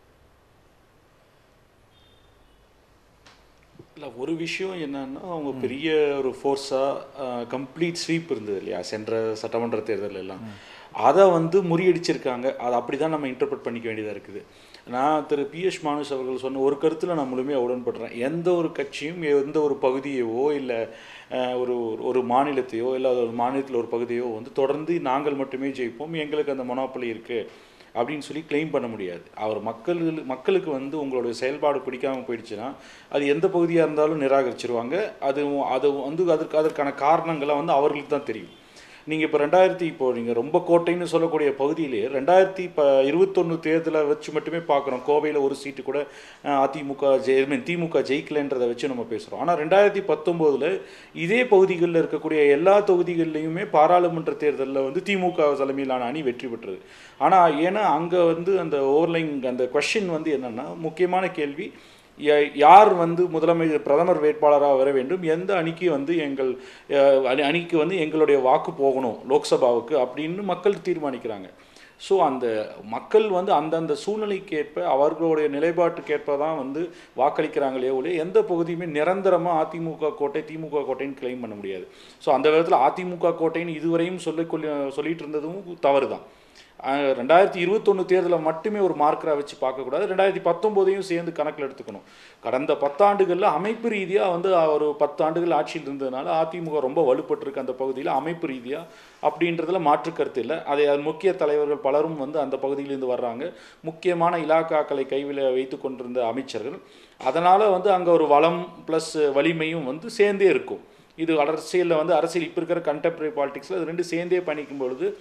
இல்லை ஒரு விஷயம் என்னன்னா அவங்க பெரிய ஒரு ஃபோர்ஸாக கம்ப்ளீட் ஸ்வீப் இருந்தது இல்லையா சென்ற சட்டமன்ற தேர்தல் எல்லாம் அதை வந்து முறியடிச்சிருக்காங்க அதை அப்படி தான் நம்ம இன்டர்பிரட் பண்ணிக்க வேண்டியதாக இருக்குது நான் திரு பிஎஸ் மானுஷ் அவர்கள் சொன்ன ஒரு கருத்தில் நான் முழுமையாக உடன்படுறேன் எந்த ஒரு கட்சியும் எந்த ஒரு பகுதியவோ இல்லை ஒரு ஒரு மாநிலத்தையோ இல்லை ஒரு மாநிலத்தில் ஒரு பகுதியோ வந்து தொடர்ந்து நாங்கள் மட்டுமே ஜெயிப்போம் எங்களுக்கு அந்த மொனாப்பலி இருக்குது அப்படின்னு சொல்லி க்ளைம் பண்ண முடியாது அவர் மக்கள் மக்களுக்கு வந்து உங்களுடைய செயல்பாடு பிடிக்காம போயிடுச்சுன்னா அது எந்த பகுதியாக இருந்தாலும் நிராகரிச்சிருவாங்க அது அது வந்து அதற்கு அதற்கான காரணங்களை வந்து அவர்களுக்கு தான் தெரியும் நீங்கள் இப்போ ரெண்டாயிரத்தி இப்போ நீங்கள் ரொம்ப கோட்டைன்னு சொல்லக்கூடிய பகுதியிலே ரெண்டாயிரத்தி இப்போ இருபத்தொன்று தேர்தலை வச்சு மட்டுமே பார்க்குறோம் கோவையில் ஒரு சீட்டு கூட அஹ், அதிமுக ஜெய் மீன் திமுக ஜெயிக்கலைன்றதை வச்சு நம்ம பேசுகிறோம் ஆனால் ரெண்டாயிரத்தி பத்தொம்போதில் இதே பகுதிகளில் இருக்கக்கூடிய எல்லா தொகுதிகள்லையுமே பாராளுமன்ற தேர்தலில் வந்து திமுக தலைமையிலான அணி வெற்றி பெற்றது ஆனால் ஏன்னா அங்கே வந்து அந்த ஓவர்லைங் அந்த கொஷின் வந்து என்னென்னா முக்கியமான கேள்வி ய- யார் வந்து முதலமைச்சர் பிரதமர் வேட்பாளராக வர வேண்டும் எந்த அணிக்கு வந்து எங்கள் அஹ், அணி- அணிக்கு வந்து எங்களுடைய வாக்கு போகணும் லோக்சபாவுக்கு அப்படின்னு மக்கள் தீர்மானிக்கிறாங்க ஸோ அந்த மக்கள் வந்து அந்தந்த சூழ்நிலைக்கேற்ப அவர்களுடைய நிலைப்பாட்டுக்கேற்ப தான் வந்து வாக்களிக்கிறாங்களே ஒழிய எந்த பகுதியுமே நிரந்தரமாக அதிமுக கோட்டை திமுக கோட்டைன்னு கிளைம் பண்ண முடியாது ஸோ அந்த விதத்தில் அதிமுக கோட்டைன்னு இதுவரையும் சொல்லிக்கொள்ள சொல்லிட்டு இருந்ததும் தவறு தான் அஹ் ரெண்டாயிரத்தி இருபத்தொன்று தேர்தலை மட்டுமே ஒரு மார்க்கராக வச்சு பார்க்கக்கூடாது ரெண்டாயிரத்தி பத்தொம்போதையும் சேர்ந்து கணக்கில் எடுத்துக்கணும் கடந்த பத்தாண்டுகளில் அமைப்பு ரீதியாக வந்து ஒரு பத்து ஆண்டுகள் ஆட்சியில் இருந்ததுனால அதிமுக ரொம்ப வலுப்பட்டிருக்கு அந்த பகுதியில் அமைப்பு ரீதியாக அப்படின்றதுல மாற்று கருத்து இல்லை அதை அது முக்கிய தலைவர்கள் பலரும் வந்து அந்த பகுதியிலிருந்து வர்றாங்க முக்கியமான இலாக்காக்களை கைவில் வைத்து கொண்டிருந்த அமைச்சர்கள் அதனால் வந்து அங்கே ஒரு வளம் ப்ளஸ் வலிமையும் வந்து சேர்ந்தே இருக்கும் இது அரசியலில் வந்து அரசியல் இப்போ இருக்கிற கண்டெம்பரரி பாலிடிக்ஸில் அது ரெண்டு சேர்ந்தே பண்ணிக்கும் பொழுது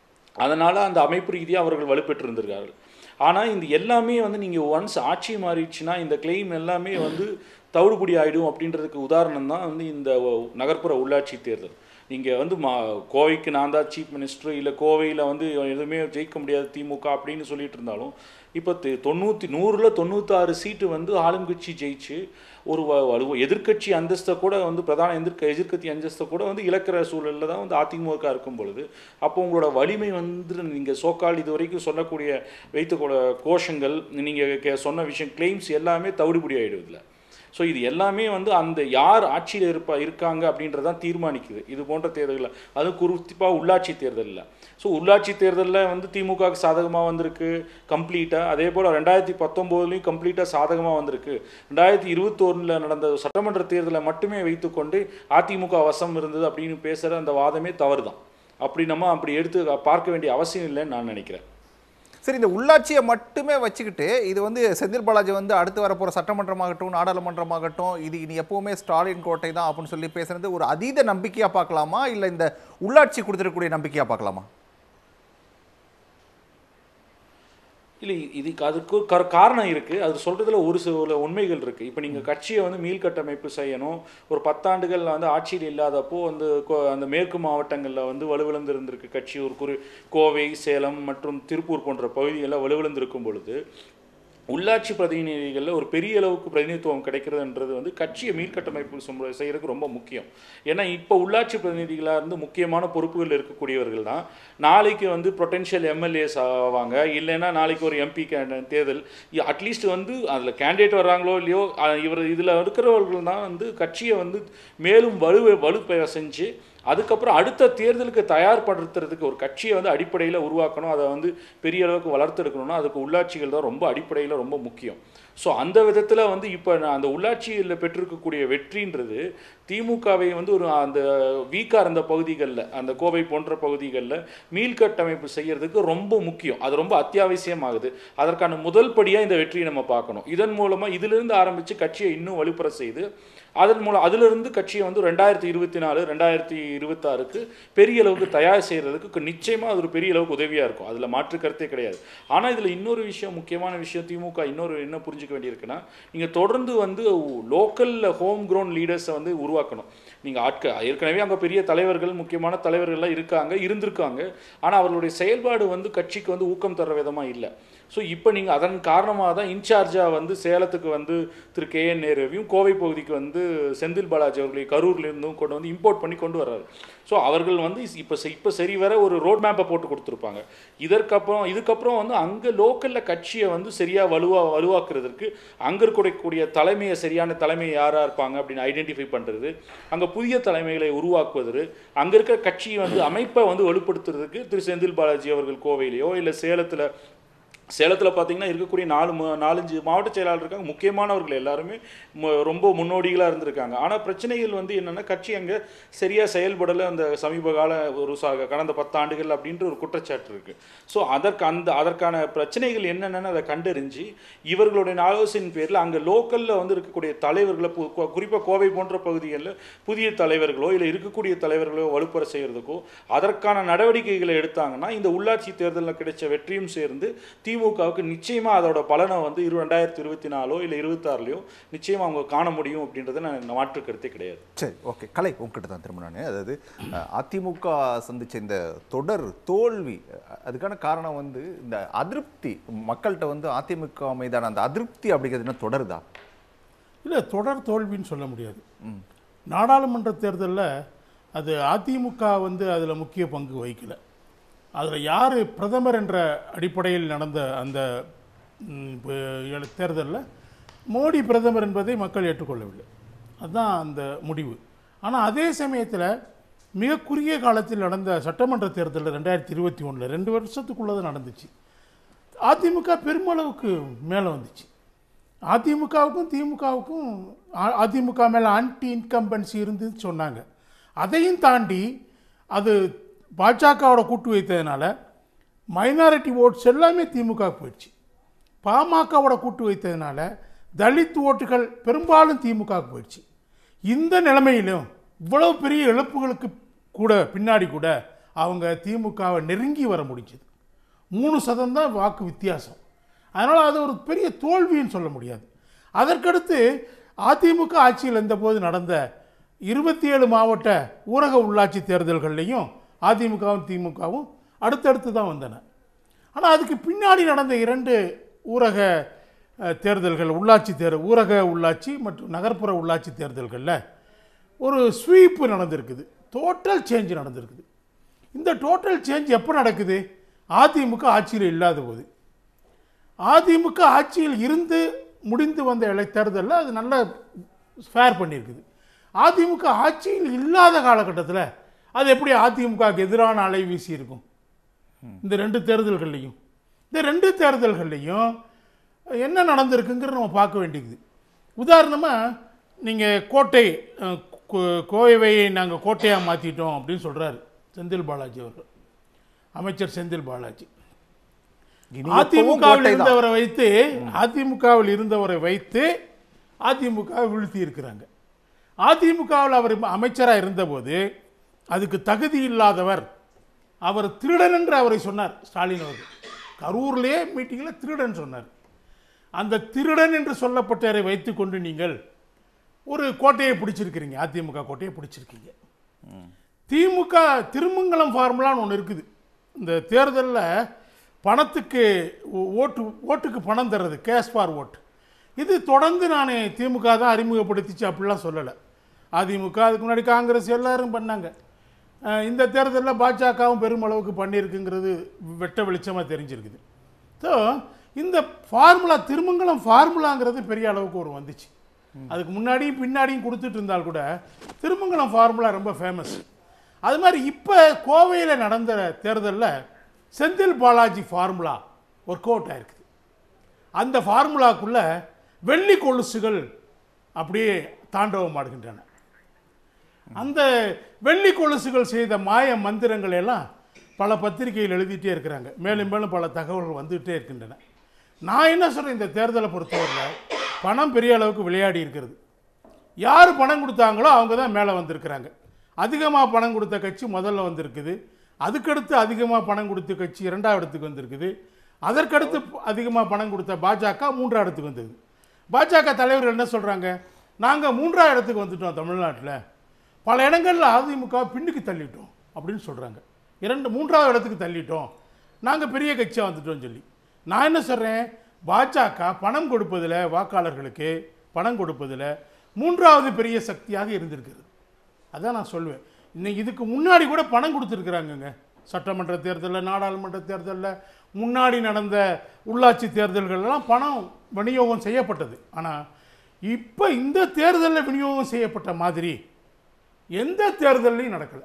அதனால் அந்த அமைப்பு ரீதியாக அவர்கள் வலுப்பெற்றிருந்திருக்கார்கள் ஆனால் இந்த எல்லாமே வந்து நீங்கள் ஒன்ஸ் ஆட்சி மாறிடுச்சுன்னா இந்த கிளைம் எல்லாமே வந்து தவிடுபடி ஆயிடும் அப்படின்றதுக்கு உதாரணம் தான் வந்து இந்த நகர்ப்புற உள்ளாட்சி தேர்தல் நீங்கள் வந்து மா கோவைக்கு நான் தான் சீஃப் மினிஸ்டர் இல்லை கோவையில் வந்து எதுவுமே ஜெயிக்க முடியாது திமுக அப்படின்னு சொல்லிட்டு இருந்தாலும் இப்போ தொண்ணூற்றி நூறில் தொண்ணூத்தாறு சீட்டு வந்து ஆளுங்கட்சி ஜெயிச்சு ஒரு வ- வலு எதிர்க்கட்சி அந்தஸ்தை கூட வந்து பிரதான எதிர்க்க எதிர்க்கட்சி அந்தஸ்தை கூட வந்து இழக்கிற சூழலில் தான் வந்து அதிமுக இருக்கும் பொழுது அப்போ உங்களோட வலிமை வந்து நீங்கள் சோக்கால் இது வரைக்கும் சொல்லக்கூடிய வைத்த கோஷங்கள் நீங்கள் சொன்ன விஷயம் கிளைம்ஸ் எல்லாமே தவிடுபடி ஆகிடுவதில்ல ஸோ இது எல்லாமே வந்து அந்த யார் ஆட்சியில் இருப்பா இருக்காங்க அப்படின்றதான் தீர்மானிக்குது இது போன்ற தேர்தலில் அதுவும் குறிப்பாக உள்ளாட்சி தேர்தலில் ஸோ உள்ளாட்சி தேர்தலில் வந்து திமுகவுக்கு சாதகமாக வந்திருக்கு கம்ப்ளீட்டாக அதே போல் ரெண்டாயிரத்தி பத்தொம்போதுலேயும் கம்ப்ளீட்டாக சாதகமாக வந்திருக்கு ரெண்டாயிரத்தி இருபத்தொன்னில் நடந்த சட்டமன்ற தேர்தலை மட்டுமே வைத்துக்கொண்டு அதிமுக வசம் இருந்தது அப்படின்னு பேசுகிற அந்த வாதமே தவறு தான் அப்படி நம்ம அப்படி எடுத்து பார்க்க வேண்டிய அவசியம் இல்லைன்னு நான் நினைக்கிறேன் சரி இந்த உள்ளாட்சியை மட்டுமே வச்சுக்கிட்டு இது வந்து செந்தில் பாலாஜி வந்து அடுத்து வரப்போகிற சட்டமன்றமாகட்டும் நாடாளுமன்றமாகட்டும் இது இனி எப்பவுமே ஸ்டாலின் கோட்டை தான் அப்படின்னு சொல்லி பேசுறது ஒரு அதீத நம்பிக்கையாக பார்க்கலாமா இல்லை இந்த உள்ளாட்சி கொடுத்துருக்கக்கூடிய நம்பிக்கையாக பார்க்கலாமா இல்லை இதுக்கு அதுக்கு ஒரு கர- காரணம் இருக்குது அது சொல்கிறதுல ஒரு சில உண்மைகள் இருக்குது இப்போ நீங்கள் கட்சியை வந்து மீள்கட்டமைப்பு செய்யணும் ஒரு பத்தாண்டுகள் வந்து ஆட்சியில் இல்லாதப்போ வந்து கோ- அந்த மேற்கு மாவட்டங்களில் வந்து வலுவிழந்து இருந்திருக்கு கட்சி ஒரு குறி கோவை சேலம் மற்றும் திருப்பூர் போன்ற பகுதிகளில் வலுவிழந்திருக்கும் பொழுது உள்ளாட்சி பிரதிநிதிகளில் ஒரு பெரிய அளவுக்கு பிரதிநிதித்துவம் கிடைக்கிறதுன்றது வந்து கட்சியை மீள்கட்டமைப்பு சும- செய்யறதுக்கு ரொம்ப முக்கியம் ஏன்னா இப்போ உள்ளாட்சி பிரதிநிதிகளாக இருந்து முக்கியமான பொறுப்புகள் இருக்கக்கூடியவர்கள் தான் நாளைக்கு வந்து பொட்டென்ஷியல் எம்எல்ஏஸ் ஆவாங்க இல்லைன்னா நாளைக்கு ஒரு எம்பி தேர்தல் அட்லீஸ்ட் வந்து அதில் கேண்டிடேட் வர்றாங்களோ இல்லையோ அஹ் இவர் இதில் இருக்கிறவர்கள் தான் வந்து கட்சியை வந்து மேலும் வலு வலுப்பெற செஞ்சு அதுக்கப்புறம் அடுத்த தேர்தலுக்கு தயார்படுத்துறதுக்கு ஒரு கட்சியை வந்து அடிப்படையில் உருவாக்கணும் அதை வந்து பெரிய அளவுக்கு வளர்த்தெடுக்கணும்னா அதுக்கு உள்ளாட்சிகள் தான் ரொம்ப அடிப்படையில் ரொம்ப முக்கியம் ஸோ அந்த விதத்தில் வந்து இப்போ நான் அந்த உள்ளாட்சியில் பெற்றிருக்கக்கூடிய வெற்றின்றது திமுகவை வந்து ஒரு அந்த வீக்காக இருந்த பகுதிகளில் அந்த கோவை போன்ற பகுதிகளில் மீள்கட்டமைப்பு செய்யறதுக்கு ரொம்ப முக்கியம் அது ரொம்ப அத்தியாவசியமாகுது அதற்கான முதல் படியாக இந்த வெற்றியை நம்ம பார்க்கணும் இதன் மூலமாக இதிலிருந்து ஆரம்பித்து கட்சியை இன்னும் வலுப்பெற செய்து அதன் மூலம் அதிலிருந்து கட்சியை வந்து ரெண்டாயிரத்தி இருபத்தி நாலு ரெண்டாயிரத்தி இருபத்தாறுக்கு பெரிய அளவுக்கு தயார் செய்கிறதுக்கு நிச்சயமாக அது ஒரு பெரிய அளவுக்கு உதவியாக இருக்கும் அதில் மாற்று கருத்தே கிடையாது ஆனால் இதில் இன்னொரு விஷயம் முக்கியமான விஷயம் திமுக இன்னொரு என்ன புரிஞ்சுக்க வேண்டியிருக்குன்னா நீங்கள் தொடர்ந்து வந்து லோக்கலில் ஹோம் க்ரோன் லீடர்ஸை வந்து உருவாக்கணும் நீங்கள் ஆட்க ஏற்கனவே அங்கே பெரிய தலைவர்கள் முக்கியமான தலைவர்கள்லாம் இருக்காங்க இருந்திருக்காங்க ஆனால் அவர்களுடைய செயல்பாடு வந்து கட்சிக்கு வந்து ஊக்கம் தர விதமாக இல்லை ஸோ இப்போ நீங்கள் அதன் காரணமாக தான் இன்சார்ஜாக வந்து சேலத்துக்கு வந்து திரு கே என் நேருவையும் கோவை பகுதிக்கு வந்து செந்தில் பாலாஜி அவர்களை கரூர்லேருந்தும் கொண்டு வந்து இம்போர்ட் பண்ணி கொண்டு வர்றாரு ஸோ அவர்கள் வந்து இப்போ இப்போ சரி வர ஒரு ரோட் மேப்பை போட்டு கொடுத்துருப்பாங்க இதற்கப்புறம் இதுக்கப்புறம் வந்து அங்கே லோக்கலில் கட்சியை வந்து சரியாக வலுவா வலுவாக்குறதுக்கு அங்கே இருக்கக்கூடிய தலைமையை சரியான தலைமை யாராக இருப்பாங்க அப்படின்னு ஐடென்டிஃபை பண்ணுறது அங்கே புதிய தலைமைகளை உருவாக்குவது அங்கே இருக்கிற கட்சியை வந்து அமைப்பை வந்து வலுப்படுத்துறதுக்கு திரு செந்தில் பாலாஜி அவர்கள் கோவையிலையோ இல்லை சேலத்தில் சேலத்தில் பார்த்தீங்கன்னா இருக்கக்கூடிய நாலு மு- நாலஞ்சு மாவட்ட செயலாளர் இருக்காங்க முக்கியமானவர்கள் எல்லாருமே மு- ரொம்ப முன்னோடிகளாக இருந்திருக்காங்க ஆனால் பிரச்சனைகள் வந்து என்னென்னா கட்சி அங்கே சரியாக செயல்படலை அந்த சமீப கால ஒரு சா கடந்த பத்தாண்டுகள் அப்படின்ற ஒரு குற்றச்சாட்டு இருக்குது ஸோ அதற்கு அந்த அதற்கான பிரச்சனைகள் என்னென்னு அதை கண்டறிஞ்சு இவர்களுடைய ஆலோசனையின் பேரில் அங்கே லோக்கலில் வந்து இருக்கக்கூடிய தலைவர்களை குறிப்பாக கோவை போன்ற பகுதிகளில் புதிய தலைவர்களோ இல்லை இருக்கக்கூடிய தலைவர்களோ வலுப்பெற செய்கிறதுக்கோ அதற்கான நடவடிக்கைகளை எடுத்தாங்கன்னா இந்த உள்ளாட்சி தேர்தலில் கிடைச்ச வெற்றியும் சேர்ந்து திமுகவுக்கு நிச்சயமா அதோட பலனை வந்து இரு ரெண்டாயிரத்தி இருபத்தி நாலோ இல்லை இருபத்தாறுலையோ நிச்சயமா அவங்க காண முடியும் அப்படின்றத நான் மாற்று கருத்தே கிடையாது சரி ஓகே கலை உங்ககிட்ட தான் திரும்ப நான் அதாவது அஹ், அதிமுக சந்திச்ச இந்த தொடர் தோல்வி அஹ், அதுக்கான காரணம் வந்து இந்த அதிருப்தி மக்கள்கிட்ட வந்து அதிமுக மீதான அந்த அதிருப்தி அப்படிங்கிறது என்ன தொடருதா இல்லை தொடர் தோல்வின்னு சொல்ல முடியாது நாடாளுமன்ற தேர்தலில் அது அதிமுக வந்து அதில் முக்கிய பங்கு வகிக்கல அதில் யார் பிரதமர் என்ற அடிப்படையில் நடந்த அந்த தேர்தலில் மோடி பிரதமர் என்பதை மக்கள் ஏற்றுக்கொள்ளவில்லை அதுதான் அந்த முடிவு ஆனால் அதே சமயத்தில் மிக குறுகிய காலத்தில் நடந்த சட்டமன்ற தேர்தலில் ரெண்டாயிரத்தி இருபத்தி ஒன்றில் ரெண்டு வருஷத்துக்குள்ளே தான் நடந்துச்சு அதிமுக பெருமளவுக்கு மேலே வந்துச்சு அதிமுகவுக்கும் திமுகவுக்கும் அ- அதிமுக மேலே ஆன்டி இன்கம்பன்சி இருந்துன்னு சொன்னாங்க அதையும் தாண்டி அது பாஜகவோட கூட்டு வைத்ததுனால மைனாரிட்டி ஓட்ஸ் எல்லாமே திமுக போயிடுச்சு பாமகவோட கூட்டு வைத்ததுனால தலித் ஓட்டுகள் பெரும்பாலும் திமுக போயிடுச்சு இந்த நிலைமையிலும் இவ்வளவு பெரிய இழப்புகளுக்கு கூட பின்னாடி கூட அவங்க திமுகவை நெருங்கி வர முடிஞ்சது மூணு சதம் தான் வாக்கு வித்தியாசம் அதனால் அது ஒரு பெரிய தோல்வின்னு சொல்ல முடியாது அதற்கடுத்து அதிமுக ஆட்சியில் இருந்தபோது நடந்த இருபத்தி ஏழு மாவட்ட ஊரக உள்ளாட்சி தேர்தல்கள்லையும் அதிமுகவும் திமுகவும் அடுத்தடுத்து தான் வந்தன ஆனால் அதுக்கு பின்னாடி நடந்த இரண்டு ஊரக அஹ், தேர்தல்கள் உள்ளாட்சி தேர் ஊரக உள்ளாட்சி மற்றும் நகர்ப்புற உள்ளாட்சி தேர்தல்களில் ஒரு ஸ்வீப்பு நடந்திருக்குது டோட்டல் சேஞ்ச் நடந்திருக்குது இந்த டோட்டல் சேஞ்ச் எப்போ நடக்குது அதிமுக ஆட்சியில் இல்லாத போது அதிமுக ஆட்சியில் இருந்து முடிந்து வந்த இடைத்தேர்தலில் அது நல்ல ஃபேர் பண்ணியிருக்குது அதிமுக ஆட்சியில் இல்லாத காலகட்டத்தில் அது எப்படி அதிமுகவுக்கு எதிரான அலை வீசி இருக்கும் இந்த ரெண்டு தேர்தல்கள்லையும் இந்த ரெண்டு தேர்தல்கள்லையும் என்ன நடந்திருக்குங்கிறத நம்ம பார்க்க வேண்டியது உதாரணமாக நீங்கள் கோட்டை அஹ், கோ- கோவையை நாங்கள் கோட்டையாக மாற்றிட்டோம் அப்படின்னு சொல்கிறாரு செந்தில் பாலாஜி அவர்கள் அமைச்சர் செந்தில் பாலாஜி இனி எப்பவும் அதிமுகவில் கோட்டை தான். இருந்தவரை வைத்து அதிமுகவில் இருந்தவரை வைத்து அதிமுக வீழ்த்தி இருக்கிறாங்க அதிமுகவில் அவர் அமைச்சராக இருந்தபோது அதுக்கு தகுதி இல்லாதவர் அவர் திருடன் என்று அவரை சொன்னார் ஸ்டாலின் அவர்கள் கரூர்லேயே மீட்டிங்கில் திருடன் சொன்னார் அந்த திருடன் என்று சொல்லப்பட்டவரை வைத்துக்கொண்டு நீங்கள் ஒரு கோட்டையை பிடிச்சிருக்கிறீங்க அதிமுக கோட்டையை பிடிச்சிருக்கீங்க திமுக திருமங்கலம் ஃபார்முலான்னு ஒன்று இருக்குது இந்த தேர்தலில் பணத்துக்கு ஓ- ஓட்டு ஓட்டுக்கு பணம் தர்றது கேஷ் ஃபார் ஓட் இது தொடர்ந்து நான் திமுக தான் அறிமுகப்படுத்திச்சு அப்படிலாம் சொல்லலை அதிமுக அதுக்கு முன்னாடி காங்கிரஸ் எல்லாரும் பண்ணாங்க அஹ் இந்த தேர்தலில் பாஜகவும் பெருமளவுக்கு பண்ணியிருக்குங்கிறது வெட்ட வெளிச்சமாக தெரிஞ்சிருக்குது ஸோ இந்த ஃபார்முலா திருமங்கலம் ஃபார்முலாங்கிறது பெரிய அளவுக்கு ஒரு வந்துச்சு அதுக்கு முன்னாடியும் பின்னாடியும் கொடுத்துட்டு இருந்தால் கூட திருமங்கலம் ஃபார்முலா ரொம்ப ஃபேமஸ் அது மாதிரி இப்போ கோவையில் நடந்த தேர்தலில் Senthil Balaji formula work out ஆயிருக்குது அந்த ஃபார்முலாக்குள்ள வெள்ளி கொலுசுகள் அப்படியே தாண்டவம் ஆடுகின்றன அந்த வெள்ளி கொலுசுகள் செய்த மாய மந்திரங்கள் எல்லாம் பல பத்திரிகையில் எழுதிட்டே இருக்கிறாங்க மேலும் மேலும் பல தகவல்கள் வந்துகிட்டே இருக்கின்றன நான் என்ன சொல்கிறேன் இந்த தேர்தலை பொறுத்தவரையில் பணம் பெரிய அளவுக்கு விளையாடி இருக்கிறது யார் பணம் கொடுத்தாங்களோ அவங்க தான் மேலே வந்திருக்கிறாங்க அதிகமாக பணம் கொடுத்த கட்சி முதல்ல வந்திருக்குது அதுக்கடுத்து அதிகமாக பணம் கொடுத்த கட்சி இரண்டாவது இடத்துக்கு வந்திருக்குது அதற்கடுத்து அதிகமாக பணம் கொடுத்த பாஜக மூன்றாவது இடத்துக்கு வந்தது பாஜக தலைவர்கள் என்ன சொல்கிறாங்க நாங்கள் மூன்றாவது இடத்துக்கு வந்துட்டோம் தமிழ்நாட்டில் பல இடங்களில் அதிமுக பின்னுக்கு தள்ளிட்டோம் அப்படின்னு சொல்கிறாங்க இரண்டு மூன்றாவது இடத்துக்கு தள்ளிட்டோம் நாங்கள் பெரிய கட்சியாக வந்துட்டோம்னு சொல்லி நான் என்ன சொல்கிறேன் பாஜக பணம் கொடுப்பதில் வாக்காளர்களுக்கு பணம் கொடுப்பதில் மூன்றாவது பெரிய சக்தியாக இருந்திருக்கிறது அதான் நான் சொல்லுவேன் இன்னைக்கு இதுக்கு முன்னாடி கூட பணம் கொடுத்துருக்குறாங்கங்க சட்டமன்ற தேர்தலில் நாடாளுமன்ற தேர்தலில் முன்னாடி நடந்த உள்ளாட்சி தேர்தல்கள்லாம் பணம் விநியோகம் செய்யப்பட்டது ஆனால் இப்போ இந்த தேர்தலில் விநியோகம் செய்யப்பட்ட மாதிரி எந்த தேர்தல்லையும் நடக்கலை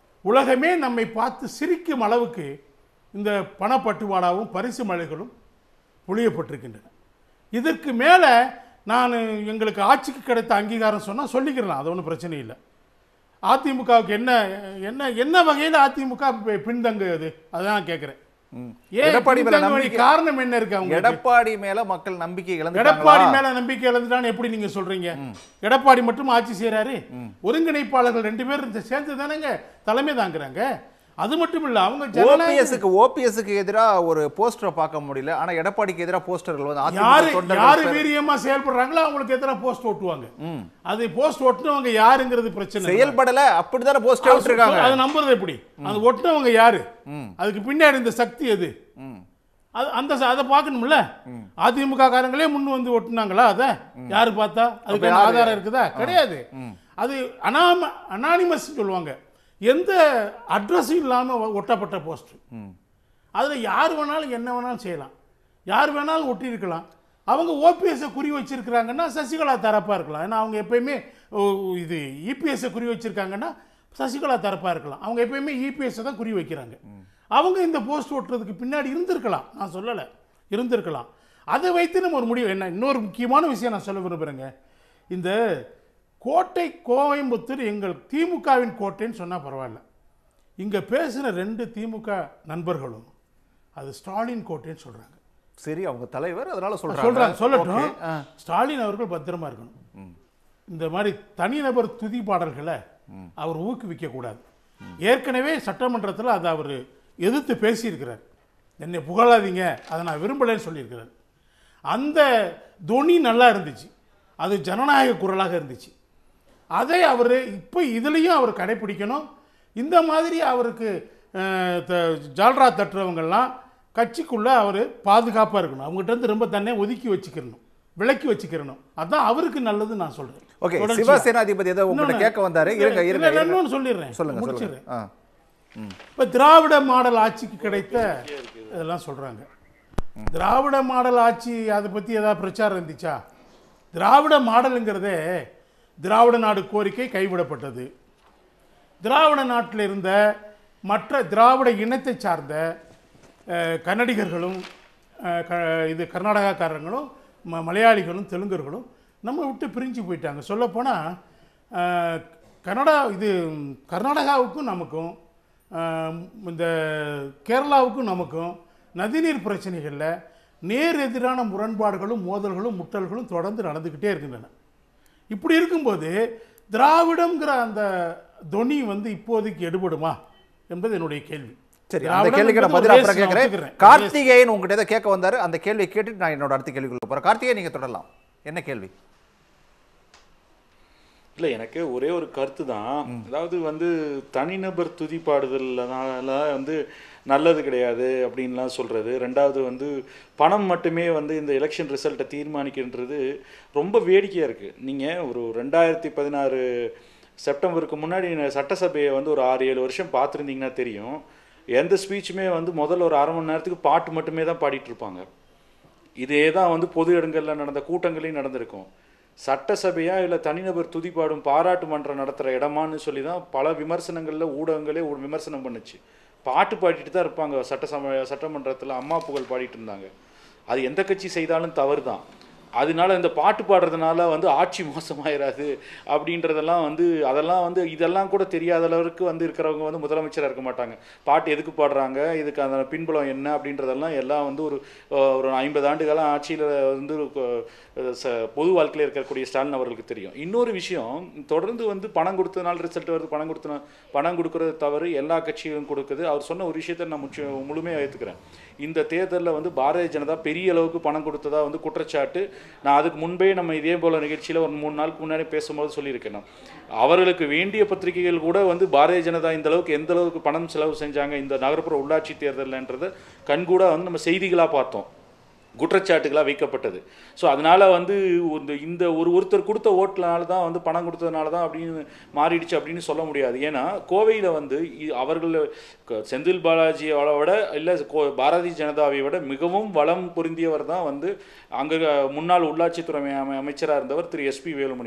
உலகமே நம்மை பார்த்து சிரிக்கும் அளவுக்கு இந்த பணப்பட்டுவாடாவும் பரிசு மழைகளும் பொழியப்பட்டிருக்கின்றன இதற்கு மேலே நான் எங்களுக்கு ஆட்சிக்கு கிடைத்த அங்கீகாரம் சொன்னால் சொல்லிக்கிறேன் அது ஒன்றும் பிரச்சனை இல்லை அதிமுகவுக்கு என்ன என்ன என்ன வகையில் அதிமுக பி- பின்தங்குது அதான் கேட்குறேன் ஏன் எடப்பாடி மேல பின்தங்க வேண்டிய நம்பிக்கை- காரணம் என்ன இருக்கு அவங்க எடப்பாடி மேல மக்கள் நம்பிக்கை எடப்பாடி இழந்துட்டாங்களா மேல நம்பிக்கை இழந்துட்டான்னு எப்படி நீங்க சொல்றீங்க எடப்பாடி மட்டும் ஆட்சி செய்றாரு ஒருங்கிணைப்பாளர்கள் ரெண்டு பேரும் இந்த சேர்ந்து தானேங்க தலைமை தாங்குறாங்க அது மட்டும் இல்ல அவங்க ஜனநாயக ஓபிஎஸ்க்கு ஓபிஎஸ்க்கு எதிரா ஒரு போஸ்டரை பார்க்க முடியல ஆனா எடப்பாடிக்கு எதிரா போஸ்டர்கள் வந்து அதிமுக யாரு தொண்டர்கள் யாரு பேர் வீரியமா செயல்படுறாங்களோ அவங்களுக்கு எதிராக போஸ்ட் ஓட்டுவாங்க அது போஸ்ட் ஒட்டுனவங்க யாருங்கிறது பிரச்சனை இல்ல. செயல்படல அப்படிதானே போஸ்ட் விட்டுருக்காங்க அது நம்புறது எப்படி அது ஒட்டுனவங்க யாரு அதுக்கு பின்னாடி இந்த சக்தி எது அது அந்த ச- அதை பார்க்கணும்ல அதிமுக காரங்களே முன் வந்து ஒட்டுனாங்களா அதை யாரு பார்த்தா அதுக்கு என்ன ஆதாரம் இருக்குதா கிடையாது அது அனாம அனானிமஸ் சொல்லுவாங்க எந்த அட்ரஸும் இல்லாம ஒ- ஒட்டப்பட்ட போஸ்ட் அதுல யார் வேணாலும் என்ன வேணாலும் செய்யலாம் யார் வேணாலும் ஒட்டியிருக்கலாம் அவங்க ஓபிஎஸ்ஸை குறி வச்சிருக்கிறாங்கன்னா சசிகலா தரப்பா இருக்கலாம் ஏன்னா அவங்க எப்பயுமே ஓ, இது இபிஎஸ்ஸை குறி வச்சிருக்காங்கன்னா சசிகலா தரப்பா இருக்கலாம் அவங்க எப்பயுமே இபிஎஸ்ஸை தான் குறி வைக்கிறாங்க அவங்க இந்த போஸ்ட் ஓட்டுறதுக்கு பின்னாடி இருந்திருக்கலாம் நான் சொல்லலை இருந்திருக்கலாம் அதை வைத்து நம்ம ஒரு முடிவு என்ன இன்னொரு முக்கியமான விஷயம் நான் சொல்ல விரும்புகிறேங்க இந்த கோட்டை கோயம்புத்தூர் எங்கள் திமுகவின் கோட்டைன்னு சொன்னால் பரவாயில்ல இங்கே பேசின ரெண்டு திமுக நண்பர்களும் அது ஸ்டாலின் கோட்டைன்னு சொல்கிறாங்க சரி அவங்க தலைவர் அதனால சொல்றாங்க சொல்றாங்க சொல்லட்டும் Okay, ஆ. ஸ்டாலின் அவர்கள் பத்திரமா இருக்கணும் இந்த மாதிரி தனிநபர் துதி பாடல்களை அவர் ஊக்குவிக்க கூடாது ஏற்கனவே சட்டமன்றத்தில் அதை அவர் எதிர்த்து பேசியிருக்கிறார் என்னை புகழாதீங்க அதை நான் விரும்பலைன்னு சொல்லியிருக்கிறார் அந்த தொனி நல்லா இருந்துச்சு அது ஜனநாயக குரலாக இருந்துச்சு அதை அவர் இப்போ இதுலேயும் அவர் கடைப்பிடிக்கணும் இந்த மாதிரி அவருக்கு அஹ், த- ஜால்ரா தட்டுறவங்கெல்லாம் கட்சிக்குள்ளே அவர் பாதுகாப்பாக இருக்கணும் அவங்ககிட்ட இருந்து ரொம்ப தன்னை ஒதுக்கி வச்சுக்கிறணும் விலக்கி வச்சுக்கிறணும் அதான் அவருக்கு நல்லதுன்னு நான் சொல்கிறேன் ஓகே சிவசேனாதிபதி ஏதோ உங்கள்கிட்ட கேட்க வந்தாரு இருங்க இருங்க இருங்க. இன்னொன்று சொல்லிடுறேன் சொல்லுங்க சொல்லுங்க முடிச்சிடுறேன் ஆ இப்போ திராவிட மாடல் ஆட்சிக்கு கிடைத்த இதெல்லாம் சொல்கிறாங்க திராவிட மாடல் ஆட்சி அதை பற்றி ஏதாவது பிரச்சாரம் இருந்துச்சா திராவிட மாடலுங்கிறதே திராவிட நாடு கோரிக்கை கைவிடப்பட்டது திராவிட நாட்டில் இருந்த மற்ற திராவிட இனத்தை சார்ந்த அஹ், கன்னடிகர்களும் அஹ், க இது கர்நாடகாக்காரங்களும் ம மலையாளிகளும் தெலுங்கர்களும் நம்ம விட்டு பிரிஞ்சு போயிட்டாங்க சொல்லப்போனால் கன்னடா இது கர்நாடகாவுக்கும் நமக்கும் அஹ், இந்த கேரளாவுக்கும் நமக்கும் நதிநீர் பிரச்சனைகளில் நேர் எதிரான முரண்பாடுகளும் மோதல்களும் முட்டல்களும் தொடர்ந்து நடந்துக்கிட்டே இருக்கின்றன இப்படி இருக்கும்போது திராவிடம்ங்கிற அந்த தொனி வந்து இப்போதைக்கு எடுபடுமா என்பது என்னுடைய கேள்வி சரி அந்த திராவிடம் கேள்விக்கு நான் என்பது பதில் ஒரு அப்புறம் race, நான் கேட்கிறேன் ஒத்துக்கிறேன். கார்த்திகேயன் உங்ககிட்ட ஏதோ கேட்க வந்தாரு அந்த கேள்வியை கேட்டுட்டு நான் என்னோட அடுத்த கேள்விக்குள்ள போறேன் கார்த்திகேயன் நீங்க தொடரலாம் என்ன கேள்வி இல்லை எனக்கு ஒரே ஒரு கருத்து தான் அதாவது வந்து தனிநபர் துதிப்பாடுதல்னால வந்து நல்லது கிடையாது அப்படின்லாம் சொல்கிறது ரெண்டாவது வந்து பணம் மட்டுமே வந்து இந்த எலெக்ஷன் ரிசல்ட்டை தீர்மானிக்கின்றது ரொம்ப வேடிக்கையாக இருக்குது நீங்கள் ஒரு ரெண்டாயிரத்தி பதினாறு செப்டம்பருக்கு முன்னாடி ந- சட்டசபையை வந்து ஒரு ஆறு ஏழு வருஷம் பார்த்துருந்தீங்கன்னா தெரியும் எந்த ஸ்பீச்சுமே வந்து முதல்ல ஒரு அரை மணி நேரத்துக்கு பாட்டு மட்டுமே தான் பாடிட்டு இருப்பாங்க இதே தான் வந்து பொது இடங்களில் நடந்த கூட்டங்களையும் நடந்திருக்கும் சட்டசபையா இல்லை தனிநபர் துதிப்பாடும் பாராட்டு மன்றம் நடத்துகிற இடமான்னு சொல்லி தான் பல விமர்சனங்களில் ஊடகங்களே ஒரு விமர்சனம் பண்ணுச்சு பாட்டு பாடிட்டு தான் இருப்பாங்க சட்டசபை சட்டமன்றத்தில் அம்மா புகழ் பாடிட்டு இருந்தாங்க அது எந்த கட்சி செய்தாலும் தவறு தான் அதனால இந்த பாட்டு பாடுறதுனால வந்து ஆட்சி மோசமாயிராது அப்படின்றதெல்லாம் வந்து அதெல்லாம் வந்து இதெல்லாம் கூட தெரியாத அளவுக்கு வந்து இருக்கிறவங்க வந்து முதலமைச்சராக இருக்க மாட்டாங்க பாட்டு எதுக்கு பாடுறாங்க இதுக்கு அந்த பின்புலம் என்ன அப்படின்றதெல்லாம் எல்லாம் வந்து ஒரு அஹ், ஒரு ஐம்பது ஆண்டு காலம் ஆட்சியில் வந்து அஹ், ச- பொது வாழ்க்கையில் இருக்கக்கூடிய ஸ்டாலின் அவர்களுக்கு தெரியும் இன்னொரு விஷயம் தொடர்ந்து வந்து பணம் கொடுத்ததுனால ரிசல்ட் வருது பணம் கொடுத்தன பணம் கொடுக்கறது தவறு எல்லா கட்சிகளும் கொடுக்குது அவர் சொன்ன ஒரு விஷயத்தை நான் முற்றி முழுமையாக ஏற்றுக்கிறேன் இந்த தேர்தலில் வந்து பாரதிய ஜனதா பெரிய அளவுக்கு பணம் கொடுத்ததா வந்து குற்றச்சாட்டு நான் அதுக்கு முன்பே நம்ம இதே போல நிகழ்ச்சியில் ஒரு மூணு நாளுக்கு முன்னாடி பேசும்போது சொல்லியிருக்கேன் நான். அவர்களுக்கு வேண்டிய பத்திரிகைகள் கூட வந்து பாரதிய ஜனதா இந்த அளவுக்கு எந்த அளவுக்கு பணம் செலவு செஞ்சாங்க இந்த நகர்ப்புற உள்ளாட்சி தேர்தல்ன்றதை கண்கூட வந்து நம்ம செய்திகளாக பார்த்தோம் குற்றச்சாட்டுகளாக வைக்கப்பட்டது ஸோ அதனால் வந்து இந்த இந்த ஒரு ஒருத்தர் கொடுத்த ஓட்டுனால தான் வந்து பணம் கொடுத்ததுனால தான் அப்படின்னு மாறிடுச்சு அப்படின்னு சொல்ல முடியாது ஏன்னா கோவையில் வந்து இ- அவர்கள் க- செந்தில் பாலாஜியோட விட இல்லை கோ பாரதிய ஜனதாவை விட மிகவும் வளம் பொருந்தியவர் தான் வந்து அங்கே முன்னாள் உள்ளாட்சித்துறை அமை அமைச்சராக இருந்தவர் திரு எஸ்பி வேலுமணி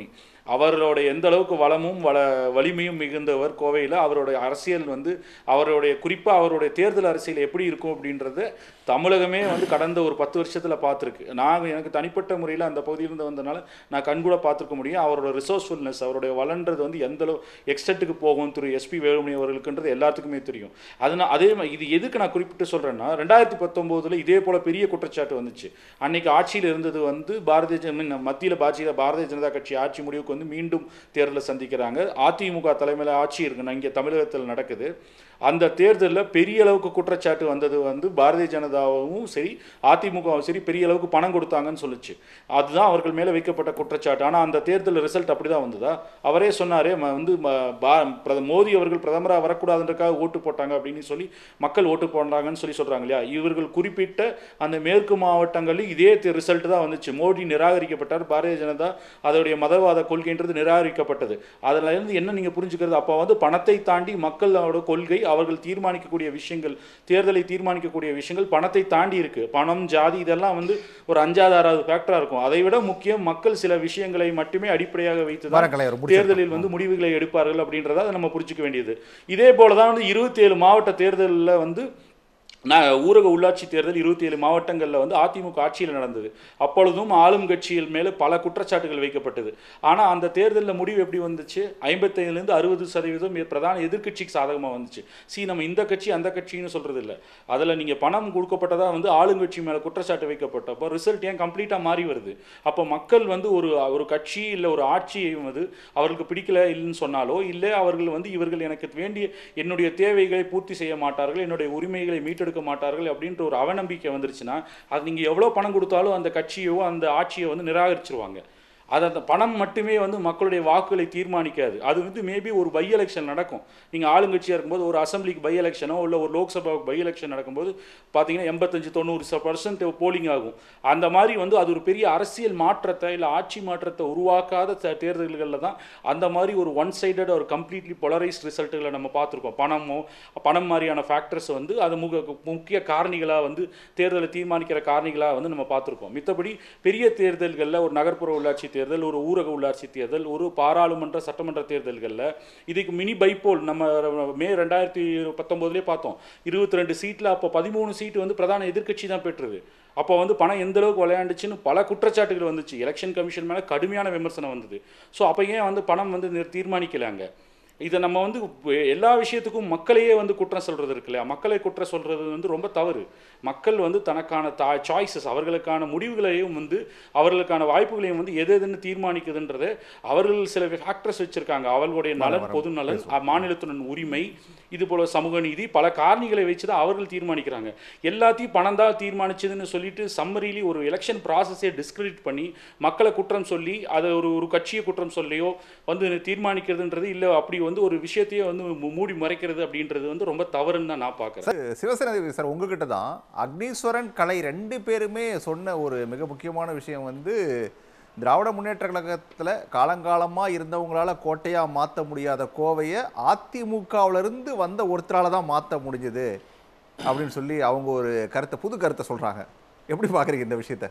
அவரோட எந்த அளவுக்கு வளமும் வள வலிமையும் மிகுந்தவர் கோவையில் அவருடைய அரசியல் வந்து அவருடைய குறிப்பாக அவருடைய தேர்தல் அரசியல் எப்படி இருக்கும் அப்படின்றத தமிழகமே வந்து கடந்த ஒரு பத்து வருஷத்தில் பார்த்துருக்கு நான் எனக்கு தனிப்பட்ட முறையில் அந்த பகுதியிலிருந்து வந்தனால நான் கண்கூட பார்த்துருக்க முடியும் அவரோட ரிசோர்ஸ்ஃபுல்னஸ் அவருடைய வளன்றது வந்து எந்த அளவு எக்ஸ்டென்ட்டுக்கு போகும் திரு எஸ்பி வேலுமணி அவர்களுக்குன்றது எல்லாத்துக்குமே தெரியும் அதனால் அதே மாதிரி இது எதுக்கு நான் குறிப்பிட்டு சொல்கிறேன்னா ரெண்டாயிரத்தி பத்தொம்போதில் இதே போல் பெரிய குற்றச்சாட்டு வந்துச்சு அன்னைக்கு ஆட்சியில் இருந்தது வந்து பாரதிய ஜன மத்தியில் பாஜக பாரதிய ஜனதா கட்சி ஆட்சி முடிவுக்கு வந்து மீண்டும் தேர்தலை சந்திக்கிறாங்க அதிமுக தலைமையில் ஆட்சி இருக்குன்னா இங்கே தமிழகத்தில் நடக்குது அந்த தேர்தலில் பெரிய அளவுக்கு குற்றச்சாட்டு வந்தது வந்து பாரதிய ஜனதாவும் சரி அதிமுகவும் சரி பெரிய அளவுக்கு பணம் கொடுத்தாங்கன்னு சொல்லுச்சு அதுதான் அவர்கள் மேலே வைக்கப்பட்ட குற்றச்சாட்டு ஆனால் அந்த தேர்தல் ரிசல்ட் அப்படி தான் வந்ததா அவரே சொன்னாரே ம- வந்து ம- பா- பிரத- மோடி அவர்கள் பிரதமராக வரக்கூடாதுன்றக்காக ஓட்டு போட்டாங்க அப்படின்னு சொல்லி மக்கள் ஓட்டு போடுறாங்கன்னு சொல்லி சொல்கிறாங்க இல்லையா இவர்கள் குறிப்பிட்ட அந்த மேற்கு மாவட்டங்களில் இதே ரிசல்ட் தான் வந்துச்சு மோடி நிராகரிக்கப்பட்டார் பாரதிய ஜனதா அதோடைய மதவாத கொள்கைன்றது நிராகரிக்கப்பட்டது அதுல இருந்து என்ன நீங்கள் புரிஞ்சுக்கிறது அப்போ வந்து பணத்தை தாண்டி மக்களோட கொள்கை அவர்கள் தீர்மானிக்கக்கூடிய விஷயங்கள் தேர்தலை தீர்மானிக்கக்கூடிய விஷயங்கள் பணத்தை தாண்டி இருக்கு பணம் ஜாதி இதெல்லாம் வந்து ஒரு அஞ்சாவது ஆறாவது ஃபேக்டரா இருக்கும் அதை விட முக்கியம் மக்கள் சில விஷயங்களை மட்டுமே அடிப்படையாக வைத்து தான் வரக்கலை ஒரு முடிச்சு தேர்தலில் வந்து முடிவுகளை எடுப்பார்கள் அப்படின்றத அதை நம்ம புரிஞ்சுக்க வேண்டியது இதே போல தான் வந்து இருபத்தி ஏழு மாவட்ட தேர்தலில் வந்து நான் ஊரக உள்ளாட்சி தேர்தல் இருபத்தி ஏழு மாவட்டங்களில் வந்து அதிமுக ஆட்சியில் நடந்தது அப்பொழுதும் ஆளும் கட்சியில் மேலே பல குற்றச்சாட்டுகள் வைக்கப்பட்டது ஆனால் அந்த தேர்தலில் முடிவு எப்படி வந்துச்சு ஐம்பத்தைந்துலேருந்து அறுபது சதவீதம் பிரதான எதிர்க்கட்சிக்கு சாதகமாக வந்துச்சு சி நம்ம இந்த கட்சி அந்த கட்சின்னு சொல்கிறது இல்லை அதில் நீங்கள் பணம் கொடுக்கப்பட்டதா வந்து ஆளுங்கட்சி மேலே குற்றச்சாட்டு வைக்கப்பட்டப்போ ரிசல்ட் ஏன் கம்ப்ளீட்டாக மாறி வருது அப்போ மக்கள் வந்து ஒரு ஒரு கட்சி இல்லை ஒரு ஆட்சியை வந்து அவர்களுக்கு பிடிக்கல இல்லைன்னு சொன்னாலோ இல்லை அவர்கள் வந்து இவர்கள் எனக்கு வேண்டிய என்னுடைய தேவைகளை பூர்த்தி செய்ய மாட்டார்கள் என்னுடைய உரிமைகளை மீட்டெடுக்க மாட்டார்கள் அப்படின்ற ஒரு அவநம்பிக்கை வந்துருச்சுன்னா அது நீங்கள் எவ்வளோ பணம் கொடுத்தாலும் அந்த கட்சியோ அந்த ஆட்சியை வந்து நிராகரிச்சிருவாங்க அது அந்த பணம் மட்டுமே வந்து மக்களுடைய வாக்குகளை தீர்மானிக்காது அது வந்து மேபி ஒரு பை எலெக்ஷன் நடக்கும் நீங்கள் ஆளுங்கட்சியாக இருக்கும்போது ஒரு அசம்பிளிக்கு பை எலெக்ஷனோ இல்லை ஒரு லோக்சபாவுக்கு பை எலெக்ஷன் நடக்கும்போது பார்த்தீங்கன்னா எண்பத்தஞ்சு தொண்ணூறு பர்சன்ட் போலிங் ஆகும் அந்த மாதிரி வந்து அது ஒரு பெரிய அரசியல் மாற்றத்தை இல்லை ஆட்சி மாற்றத்தை உருவாக்காத தே- தேர்தல்களில் தான் அந்த மாதிரி ஒரு ஒன் சைடட் ஒரு கம்ப்ளீட்லி பொலரைஸ்ட் ரிசல்ட்டுகளை நம்ம பார்த்துருக்கோம் பணமோ பணம் மாதிரியான ஃபேக்டர்ஸ் வந்து அது முக முக்கிய காரணிகளாக வந்து தேர்தலை தீர்மானிக்கிற காரணிகளாக வந்து நம்ம பார்த்துருக்கோம் மித்தபடி பெரிய தேர்தல்களில் ஒரு நகர்ப்புற உள்ளாட்சி தேர்தல் ஒரு ஊரக உள்ளாட்சி தேர்தல் ஒரு பாராளுமன்ற சட்டமன்ற தேர்தல்களில் இதுக்கு மினி பைப்போல் நம்ம மே ரெண்டாயிரத்தி பத்தொம்போதுலேயே பார்த்தோம் இருபத்தி ரெண்டு சீட்டில் அப்போ பதிமூணு சீட்டு வந்து பிரதான எதிர்க்கட்சி தான் பெற்றது அப்போ வந்து பணம் எந்த அளவுக்கு விளையாண்டுச்சுன்னு பல குற்றச்சாட்டுகள் வந்துச்சு எலெக்ஷன் கமிஷன் மேலே கடுமையான விமர்சனம் வந்தது ஸோ அப்போ ஏன் வந்து பணம் வந்து நிர்- தீர்மானிக்கலாங்க இதை நம்ம வந்து இப்ப எல்லா விஷயத்துக்கும் மக்களையே வந்து குற்றம் சொல்றது இருக்கு இல்லையா மக்களை குற்றம் சொல்றது வந்து ரொம்ப தவறு மக்கள் வந்து தனக்கான தா சாய்ஸஸ் அவர்களுக்கான முடிவுகளையும் வந்து அவர்களுக்கான வாய்ப்புகளையும் வந்து எது எதுன்னு தீர்மானிக்குதுன்றதை அவர்கள் சில ஃபேக்டர்ஸ் வச்சிருக்காங்க அவர்களுடைய நலன் பொது நலன் அ- மாநிலத்தின் உரிமை இது போல சமூக நீதி பல காரணிகளை வச்சு தான் அவர்கள் தீர்மானிக்கிறாங்க எல்லாத்தையும் பணம் தான் தீர்மானிச்சதுன்னு சொல்லிட்டு சம்மரிலி ஒரு எலெக்ஷன் ப்ராசஸே டிஸ்கிரெடிட் பண்ணி மக்களை குற்றம் சொல்லி அதை ஒரு ஒரு கட்சியை குற்றம் சொல்லியோ வந்து தீர்மானிக்கிறதுன்றது இல்லை அப்படி வந்து ஒரு விஷயத்தையே வந்து மூ- மூடி மறைக்கிறது அப்படின்றது வந்து ரொம்ப தவறுன்னு தான் நான் பார்க்குறேன் சார் சிவசேனா சார் உங்ககிட்ட தான் அக்னீஸ்வரன் கலை ரெண்டு பேருமே சொன்ன ஒரு மிக முக்கியமான விஷயம் வந்து திராவிட முன்னேற்ற கழகத்தில் காலங்காலமாக இருந்தவங்களால கோட்டையாக மாற்ற முடியாத கோவையை அதிமுகவிலிருந்து வந்த ஒருத்தரால தான் மாற்ற முடிஞ்சது அப்படின்னு சொல்லி அவங்க ஒரு கருத்தை புது கருத்தை சொல்கிறாங்க எப்படி பார்க்குறீங்க இந்த விஷயத்தை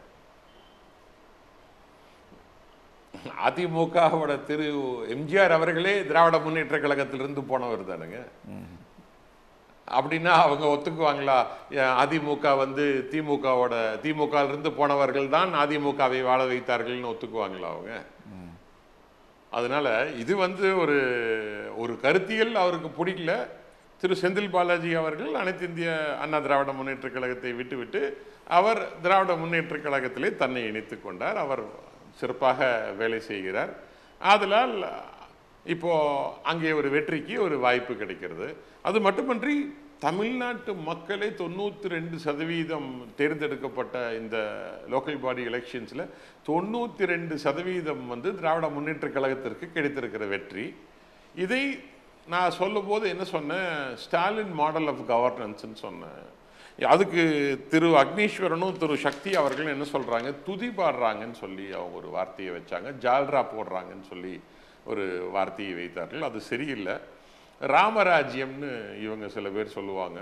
அதிமுகவோட திரு எம்ஜிஆர் அவர்களே திராவிட முன்னேற்ற கழகத்திலிருந்து போனவர் தானுங்க அப்படின்னா அவங்க ஒத்துக்குவாங்களா ஏன் அதிமுக வந்து திமுகவோட திமுக இருந்து போனவர்கள் தான் அதிமுகவை வாழ வைத்தார்கள்னு ஒத்துக்குவாங்களா அவங்க அதனால இது வந்து ஒரு ஒரு கருத்தியல் அவருக்கு பிடிக்கல திரு செந்தில் பாலாஜி அவர்கள் அனைத்து இந்திய அண்ணா திராவிட முன்னேற்ற கழகத்தை விட்டுவிட்டு அவர் திராவிட முன்னேற்ற கழகத்திலே தன்னை இணைத்துக் கொண்டார் அவர் சிறப்பாக வேலை செய்கிறார் ஆதலால் இப்போ அங்கே ஒரு வெற்றிக்கு ஒரு வாய்ப்பு கிடைக்கிறது அது மட்டுமன்றி தமிழ்நாட்டு மக்களை தொண்ணூற்றி ரெண்டு சதவீதம் தேர்ந்தெடுக்கப்பட்ட இந்த லோக்கல் பாடி எலெக்ஷன்ஸில் தொண்ணூற்றி ரெண்டு சதவீதம் வந்து திராவிட முன்னேற்ற கழகத்திற்கு கிடைத்திருக்கிற வெற்றி இதை நான் சொல்லும்போது என்ன சொன்னேன் ஸ்டாலின் மாடல் ஆஃப் கவர்னன்ஸ்னு சொன்னேன் அதுக்கு திரு அக்னீஸ்வரனும் திரு சக்தி அவர்களும் என்ன சொல்றாங்க துதி பாடுறாங்கன்னு சொல்லி அவங்க ஒரு வார்த்தையை வச்சாங்க ஜால்ரா போடுறாங்கன்னு சொல்லி ஒரு வார்த்தையை வைத்தார்கள் அது சரியில்லை ராமராஜ்யம்னு இவங்க சில பேர் சொல்லுவாங்க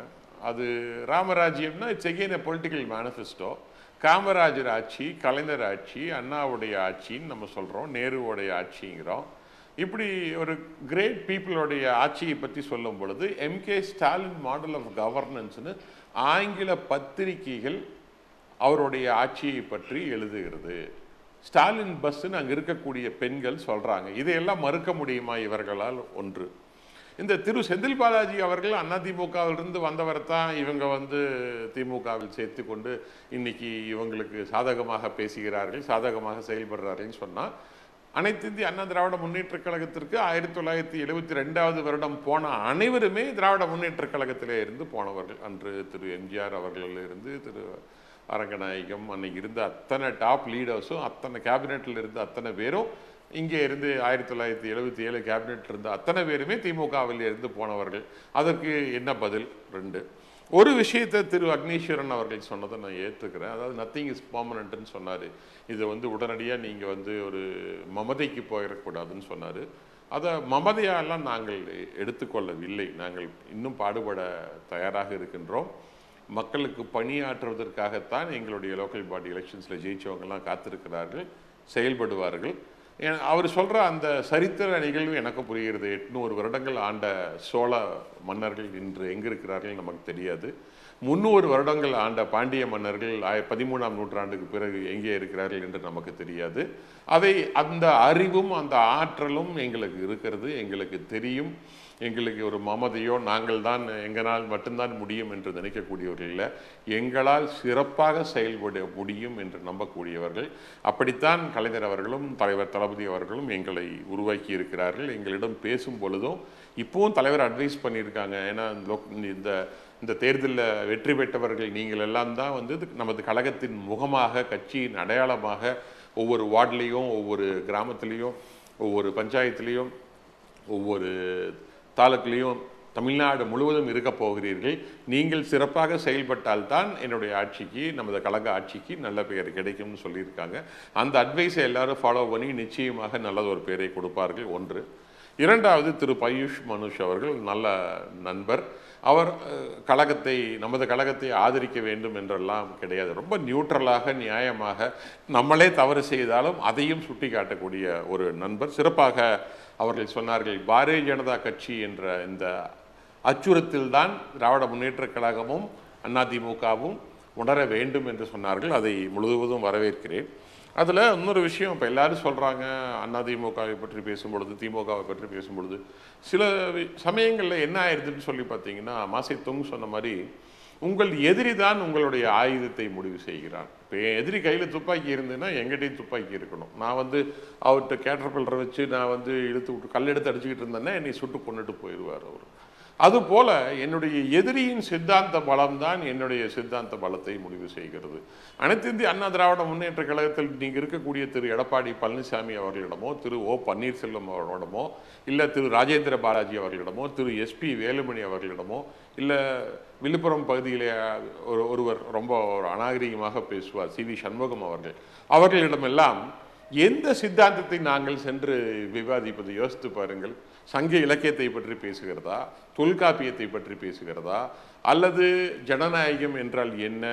அது ராமராஜ்யம்னா it's again a political manifesto Kamarajar ஆட்சி கலைஞர் ஆட்சி அண்ணாவுடைய ஆட்சின்னு நம்ம சொல்கிறோம் நேருவோடைய ஆட்சிங்கிறோம் இப்படி ஒரு கிரேட் பீப்புளோடைய ஆட்சியை பற்றி சொல்லும் பொழுது எம்கே ஸ்டாலின் மாடல் ஆஃப் கவர்னன்ஸ்னு ஆங்கில பத்திரிகைகள் அவருடைய ஆட்சியை பற்றி எழுதுகிறது ஸ்டாலின் பஸ்ன்னு அங்கே இருக்கக்கூடிய பெண்கள் சொல்கிறாங்க இதையெல்லாம் மறுக்க முடியுமா இவர்களால் ஒன்று இந்த திரு செந்தில் பாலாஜி அவர்கள் அதிமுகவிலிருந்து வந்தவர் தான் இவங்க வந்து திமுகவில் சேர்த்து கொண்டு இன்னைக்கு இவங்களுக்கு சாதகமாக பேசுகிறார்கள் சாதகமாக செயல்படுறார்கள்னு சொன்னால் அனைத்து இந்திய அண்ணா திராவிட முன்னேற்ற கழகத்திற்கு ஆயிரத்தி தொள்ளாயிரத்தி எழுபத்தி ரெண்டாவது வருடம் போன அனைவருமே திராவிட முன்னேற்ற கழகத்திலே இருந்து போனவர்கள் அன்று திரு எம்ஜிஆர் அவர்களிலிருந்து திரு அரங்கநாயகம் அன்னைக்கு இருந்த அத்தனை டாப் லீடர்ஸும் அத்தனை கேபினெட்டில் இருந்த அத்தனை பேரும் இங்கே இருந்து ஆயிரத்தி தொள்ளாயிரத்தி எழுபத்தி ஏழு கேபினெட் இருந்த அத்தனை பேருமே திமுகவில் இருந்து போனவர்கள் அதற்கு என்ன பதில் ரெண்டு ஒரு விஷயத்தை திரு அக்னீஸ்வரன் அவர்கள் சொன்னதை நான் ஏற்றுக்கிறேன் அதாவது நத்திங் இஸ் பர்மனண்ட்னு சொன்னார் இதை வந்து உடனடியாக நீங்கள் வந்து ஒரு மமதைக்கு போயிடக்கூடாதுன்னு சொன்னார் அதை மமதையாலாம் நாங்கள் எடுத்துக்கொள்ளவில்லை நாங்கள் இன்னும் பாடுபட தயாராக இருக்கின்றோம் மக்களுக்கு பணியாற்றுவதற்காகத்தான் எங்களுடைய லோக்கல் பாடி எலெக்ஷன்ஸில் ஜெயிச்சவங்கெல்லாம் காத்திருக்கிறார்கள் செயல்படுவார்கள் ஏன் அவர் சொல்கிற அந்த சரித்திர நிகழ்வு எனக்கு புரிகிறது எட்நூறு வருடங்கள் ஆண்ட சோழ மன்னர்கள் இன்று எங்கே இருக்கிறார்கள் நமக்கு தெரியாது முந்நூறு வருடங்கள் ஆண்ட பாண்டிய மன்னர்கள் ஆய- பதிமூணாம் நூற்றாண்டுக்கு பிறகு எங்கே இருக்கிறார்கள் என்று நமக்கு தெரியாது அதை அந்த அறிவும் அந்த ஆற்றலும் எங்களுக்கு இருக்கிறது எங்களுக்கு தெரியும் எங்களுக்கு ஒரு மமதையோ நாங்கள் தான் எங்களால் மட்டும்தான் முடியும் என்று நினைக்கக்கூடியவர்கள் இல்லை எங்களால் சிறப்பாக செயல்பட முடியும் என்று நம்பக்கூடியவர்கள் அப்படித்தான் கலைஞர் அவர்களும் தலைவர் தளபதி அவர்களும் எங்களை உருவாக்கி இருக்கிறார்கள் எங்களிடம் பேசும் பொழுதும் இப்போவும் தலைவர் அட்வைஸ் பண்ணியிருக்காங்க ஏன்னா லோக்- இந்த இந்த தேர்தலில் வெற்றி பெற்றவர்கள் நீங்கள் எல்லாம் தான் வந்து இது நமது கழகத்தின் முகமாக கட்சியின் அடையாளமாக ஒவ்வொரு வார்டுலேயும் ஒவ்வொரு கிராமத்துலேயும் ஒவ்வொரு பஞ்சாயத்துலேயும் ஒவ்வொரு தாலுக்குலேயும் தமிழ்நாடு முழுவதும் இருக்க போகிறீர்கள் நீங்கள் சிறப்பாக செயல்பட்டால்தான் என்னுடைய ஆட்சிக்கு நமது கழக ஆட்சிக்கு நல்ல பெயர் கிடைக்கும்னு சொல்லியிருக்காங்க அந்த அட்வைஸை எல்லாரும் ஃபாலோ பண்ணி நிச்சயமாக நல்லது ஒரு பெயரை கொடுப்பார்கள் ஒன்று இரண்டாவது திரு பயூஷ் மனுஷ் அவர்கள் நல்ல நண்பர் அவர் அஹ், கழகத்தை நமது கழகத்தை ஆதரிக்க வேண்டும் என்றெல்லாம் கிடையாது ரொம்ப நியூட்ரலாக நியாயமாக நம்மளே தவறு செய்தாலும் அதையும் சுட்டி காட்டக்கூடிய ஒரு நண்பர் சிறப்பாக அவர்கள் சொன்னார்கள் பாரதிய ஜனதா கட்சி என்ற இந்த அச்சுறுத்தல்தான் திராவிட முன்னேற்றக் கழகமும் அதிமுகவும் உணர வேண்டும் என்று சொன்னார்கள் அதை முழுவதும் வரவேற்கிறேன் அதில் இன்னொரு விஷயம் இப்போ எல்லாரும் சொல்கிறாங்க அதிமுகவை பற்றி பேசும்பொழுது திமுகவை பற்றி பேசும்பொழுது சில வி- சமயங்களில் என்ன ஆயிடுதுன்னு சொல்லி பார்த்தீங்கன்னா மாசை தொங்கு சொன்ன மாதிரி உங்கள் எதிரி தான் உங்களுடைய ஆயுதத்தை முடிவு செய்கிறான் இப்போ என் எதிரி கையில் துப்பாக்கி இருந்ததுன்னா எங்கிட்டையும் துப்பாக்கி இருக்கணும் நான் வந்து அவர்கிட்ட கேட்டர் பில்லரை வச்சு நான் வந்து இழுத்து விட்டு கல் எடுத்து அடிச்சுக்கிட்டு இருந்தேன்னா என்னை சுட்டு கொண்டுட்டு போயிடுவார் அவர் அதுபோல என்னுடைய எதிரியின் சித்தாந்த பலம் தான் என்னுடைய சித்தாந்த பலத்தை முடிவு செய்கிறது அனைத்து இந்திய அண்ணா திராவிட முன்னேற்ற கழகத்தில் நீங்க இருக்கக்கூடிய திரு எடப்பாடி பழனிசாமி அவர்களிடமோ திரு ஓ பன்னீர்செல்வம் அவர்களிடமோ இல்லை திரு ராஜேந்திர பாலாஜி அவர்களிடமோ திரு எஸ்பி வேலுமணி அவர்களிடமோ இல்லை விழுப்புரம் பகுதியிலே ஒரு ஒருவர் ரொம்ப ஒரு அநாகரிகமாக பேசுவார் சி வி சண்முகம் அவர்கள் அவர்களிடமெல்லாம் எந்த சித்தாந்தத்தை நாங்கள் சென்று விவாதிப்பது யோசித்து பாருங்கள் சங்க இலக்கியத்தை பற்றி பேசுகிறதா தொல்காப்பியத்தை பற்றி பேசுகிறதா அல்லது ஜனநாயகம் என்றால் என்ன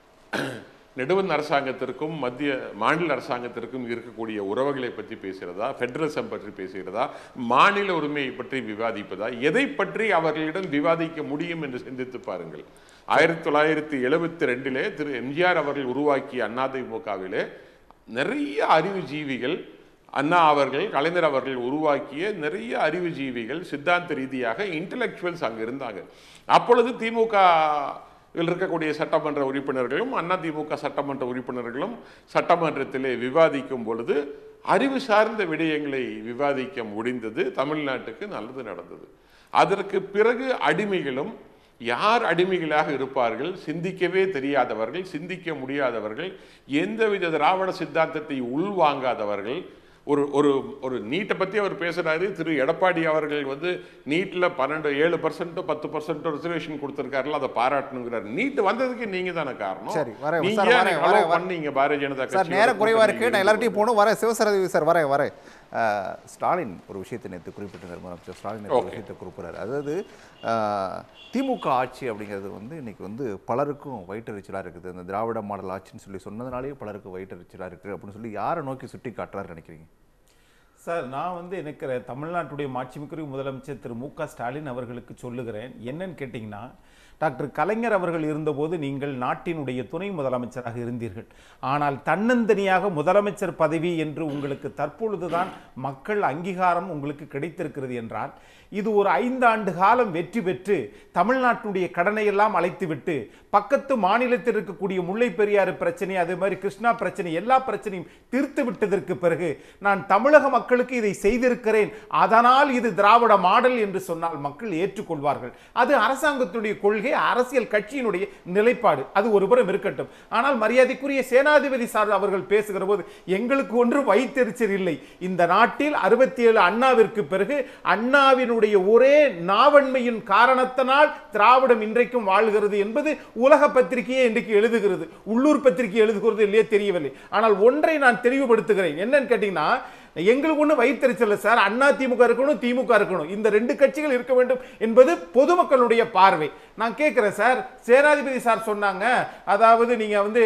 நெடுவன் அரசாங்கத்திற்கும் மத்திய மாநில அரசாங்கத்திற்கும் இருக்கக்கூடிய உறவுகளை பற்றி பேசுகிறதா ஃபெடரலிசம் பற்றி பேசுகிறதா மாநில உரிமையை பற்றி விவாதிப்பதா எதை பற்றி அவர்களிடம் விவாதிக்க முடியும் என்று சிந்தித்து பாருங்கள் ஆயிரத்தி தொள்ளாயிரத்தி எழுபத்தி ரெண்டிலே திரு எம்ஜிஆர் அவர்கள் உருவாக்கிய அதிமுகவிலே நிறைய அறிவுஜீவிகள் அண்ணா அவர்கள் கலைஞர் அவர்கள் உருவாக்கிய நிறைய அறிவுஜீவிகள் சித்தாந்த ரீதியாக இன்டலெக்சுவல்ஸ் அங்கே இருந்தாங்க அப்பொழுது திமுக வில் இருக்கக்கூடிய சட்டமன்ற உறுப்பினர்களும் அதிமுக சட்டமன்ற உறுப்பினர்களும் சட்டமன்றத்திலே விவாதிக்கும் பொழுது அறிவு சார்ந்த விடயங்களை விவாதிக்க முடிந்தது தமிழ்நாட்டுக்கு நல்லது நடந்தது அதற்கு பிறகு அடிமைகளும் யார் அடிமைகளாக இருப்பார்கள் சிந்திக்கவே தெரியாதவர்கள் சிந்திக்க முடியாதவர்கள் எந்தவித திராவிட சித்தாந்தத்தை உள்வாங்காதவர்கள் ஒரு ஒரு ஒரு நீட்டை பற்றி அவர் பேசுகிறாரு திரு எடப்பாடி அவர்கள் வந்து நீட்டில் பன்னெண்டு ஏழு பர்சன்ட்டோ பத்து பர்சன்ட்டோ ரிசர்வேஷன் கொடுத்துருக்காருல அதை பாராட்டணுங்கிறார் நீட் வந்ததுக்கு நீங்கள் தானே காரணம் சரி, வரேன். நீங்க சார், ஏன் வரேன், allow வரேன், வரேன். பண்ணீங்க பாரதிய ஜனதா சார் கட்சியோட நேரம் குறைவா இருக்கு கூட்டணியில் நான் எல்லார்ட்டையும் போகணும் வரேன் சிவசரதி சார் வரேன் வரேன் அஹ், ஸ்டாலின் ஒரு விஷயத்தை நேற்று குறிப்பிட்டிருந்தார் முதலமைச்சர் ஸ்டாலின் நேத்து ஒரு Okay. விஷயத்தை குறிப்பிட்றாரு அதாவது அஹ், திமுக ஆட்சி அப்படிங்கிறது வந்து இன்னைக்கு வந்து பலருக்கும் வயிற்றெரிச்சலாக இருக்குது இந்த திராவிட மாடல் ஆட்சின்னு சொல்லி சொன்னதுனாலேயே பலருக்கு வயிற்றெரிச்சலாக இருக்குது அப்படின்னு சொல்லி யாரை நோக்கி சுட்டி காட்டுறாரு நினைக்கிறீங்க சார் நான் வந்து எனக்கு தமிழ்நாட்டுடைய மாட்சிமிக்குரிய முதலமைச்சர் திரு மு க ஸ்டாலின் அவர்களுக்கு சொல்லுகிறேன் என்னன்னு கேட்டிங்கன்னா டாக்டர் கலைஞர் அவர்கள் இருந்தபோது நீங்கள் நாட்டினுடைய துணை முதலமைச்சராக இருந்தீர்கள் ஆனால் தன்னந்தனியாக முதலமைச்சர் பதவி என்று உங்களுக்கு தற்பொழுதுதான் மக்கள் அங்கீகாரம் உங்களுக்கு கிடைத்திருக்கிறது என்றால் இது ஒரு ஐந்தாண்டு காலம் வெற்றி பெற்று தமிழ்நாட்டினுடைய கடனை எல்லாம் அழைத்துவிட்டு பக்கத்து மாநிலத்தில் இருக்கக்கூடிய முல்லை பெரியாறு பிரச்சனை அதே மாதிரி கிருஷ்ணா பிரச்சனை எல்லா பிரச்சனையும் தீர்த்து விட்டதற்கு பிறகு நான் தமிழக மக்களுக்கு இதை செய்திருக்கிறேன் அதனால் இது திராவிட மாடல் என்று சொன்னால் மக்கள் ஏற்றுக்கொள்வார்கள் அது அரசாங்கத்துடைய கொள்கை அரசியல் கட்சியினுடைய நிலைப்பாடு அது ஒருபுறம் இருக்கட்டும் ஆனால் மரியாதைக்குரிய சேனாதிபதி சார் அவர்கள் பேசுகிற போது எங்களுக்கு ஒன்று வைத்தெரிச்சல் இல்லை இந்த நாட்டில் அறுபத்தி ஏழு அண்ணாவிற்கு பிறகு அண்ணாவினுடைய ஒரே நாவன்மையின் காரணத்தினால் திராவிடம் இன்றைக்கும் வாழ்கிறது என்பது உலக பத்திரிகையே இன்றைக்கு எழுதுகிறது உள்ளூர் பத்திரிகை எழுதுகிறது இல்லையே தெரியவில்லை ஆனால் ஒன்றை நான் தெளிவுபடுத்துகிறேன் என்னன்னு கேட்டீங்கன்னா எங்களுக்கு ஒண்ணு வைத்தறிச்சல் இல்லை சார் அண்ணா திமுக இருக்கணும் திமுக இருக்கணும் இந்த ரெண்டு கட்சிகள் இருக்க வேண்டும் என்பது பொதுமக்களுடைய பார்வை நான் கேட்கிறேன் சார் சேனாதிபதி சார் சொன்னாங்க அதாவது நீங்க வந்து